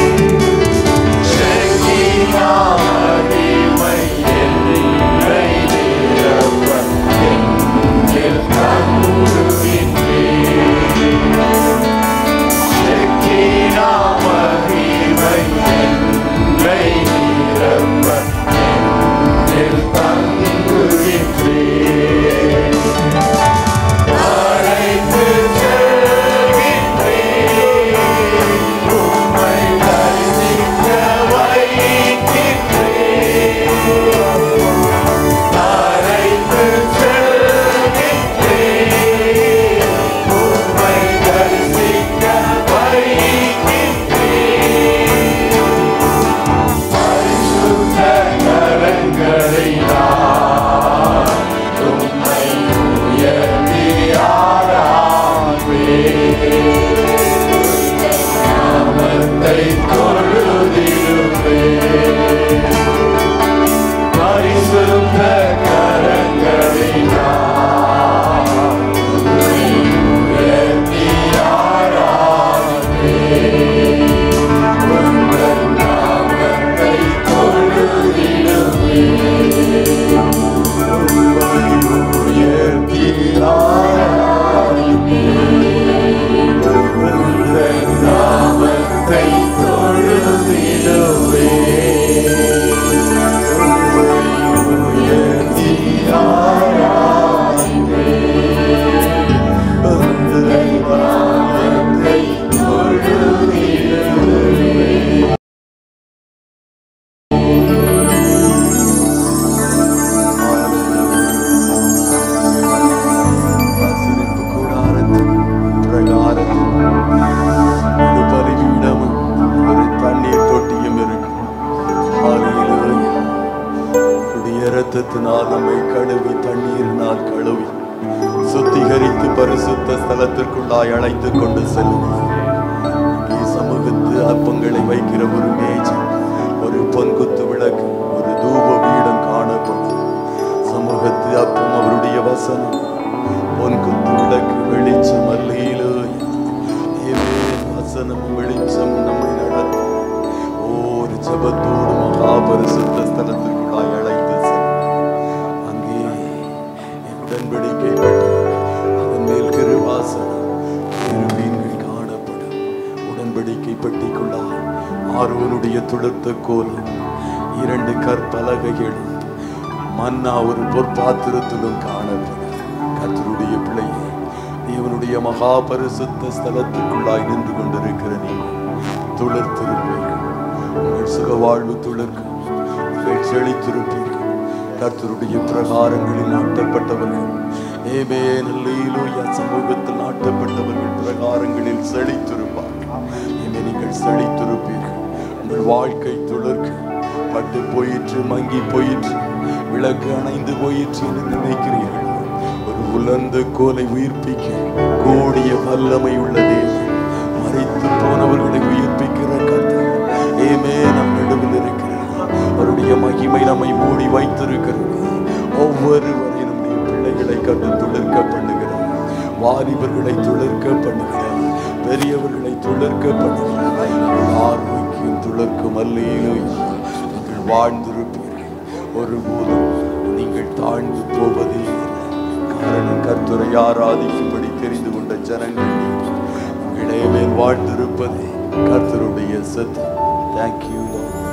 செக்கினா மகிமை என்னை நிரப்ப என்னில் தங்குகின்றீர். செக்கினா மகிமை என்னை நிரப்ப என்னில் தங்குகின்றீர். அழைத்து செல்கின்றீர். உம்மை தரிசிக்க வைக்கின்றீர். அழைத்து செல்கின்றீர். உம்மை தரிசிக்க வைக்கின்றீர். பரிசுத்த கரங்களினால் உம்மை உயர்த்தி ஆராதிப்பேன். நாமத்தை தொழுதிடுவேன். பரிசுத்த கரங்களினால் உம்மை உயர்த்தி ஆராதிப்பேன். உந்தன் நாமத்தை தொழுதிடுவேன். உம்மை உயர்த்தி ஆராதிப்பேன். உந்தன் நாமத்தை தொழுதிடுவேன். உம்மை உயர்த்தி ஆராதிப்பேன். உந்தன் நாமத்தை தொழுதிடுவேன். ஆசரிப்பு கூடாரத்தின் பிரகாரத்தில் ஒரு பலிபீடமும் ஒரு தண்ணீர் தொட்டியும் இருக்கும் ஹalleluya. உடைய இரத்தத்தினால் நம்மை கழுவி தண்ணீரினால் கழுவி சுத்திகரித்து பரிசுத்த ஸ்தலத்திற்குள்ளாய் அழைத்துக் கொண்டு செல்லுவார் இங்கே சமூகத்து அப்பங்களை வைக்கிற ஒரு மேஜை ஒரு பொன்குத்து விளக்கு ஒரு தூப பீடம் காணப்படும் சமூக கிருபாசனம் பொன் குத்து விளக்கு வெளிச்சம் அல்லேலூயா ஆமென் வசனம் வெளிச்சம் நம்மை நடத்தும் ஒரு ஜபத்தோடு மகாபரிசுத்த ஸ்தலத்திற்குள்ளாய் அழைத்து செல்லும் அங்கே என் உடன்படிக்கை பெட்டி அதன் மேல் கிருபாசனம் திருமீன்கள் காணப்படும் உடன்படிக்கை பெட்டிக்குள்ளாய் ஆரோனுடைய துளர்த்த கோலம் இரண்டு கற்பலகைகளும் மன்னா ஒரு பொற்பாத்திரத்திலும் காணப்படும் கர்த்தருடைய பிள்ளையே தேவனுடைய மகா பரிசுத்த ஸ்தலத்துக்குள்ளாய் நின்று கொண்டிருக்கிற நீங்கள் துளிர்த்திருப்பீர்கள் உங்கள் சுக வாழ்வு துளிர்க்கும் நீங்கள் செழித்திருப்பீர்கள் கர்த்தருடைய பிரகாரங்களில் நாட்டப்பட்டவர்கள் ஏமே நல்லூயா சமூகத்தில் நாட்டப்பட்டவர்கள் பிரகாரங்களில் செழித்திருப்பார்கள் ஏமே நீங்கள் செழித்திருப்பீர்கள் உங்கள் வாழ்க்கை துளிர்க்க பட்டு போயிற்று மங்கி போயிற்று விளக்கு அணைந்து போயிற்று என்று நினைக்கிறீர்கள் ஒரு உலர்ந்த கோலை உயிர்ப்பிக்க கூடிய வல்லமை உள்ள தேவன் மறைத்து போனவர்களை உயிர்ப்பிக்கிற கர்த்தர் ஏமே நம் நடுவில் இருக்கிறார் அவருடைய மகிமை நம்மை மூடி வைத்திருக்கிறது ஒவ்வொருவரை நம்முடைய பிள்ளைகளை கண்டு துளிர்க்க பண்ணுகிறார் வாலிபர்களை துளிர்க்க பண்ணுகிறார் பெரியவர்களை துளிர்க்க பண்ணுகிறார் ஆரோக்கியம் துளிர்க்கும் அல்லையிலும் நீங்கள் வாழ்ந்திருப்பீர்கள் ஒருபோதும் நீங்கள் தாழ்ந்து போவதே இல்லை காரணம் கர்த்தரை ஆராதிக்கும்படி தெரிந்து கொண்ட ஜனங்கள் நீங்கள் உங்களே மேல் வாழ்ந்திருப்பதே கர்த்தருடைய சத்தம் தேங்க்யூ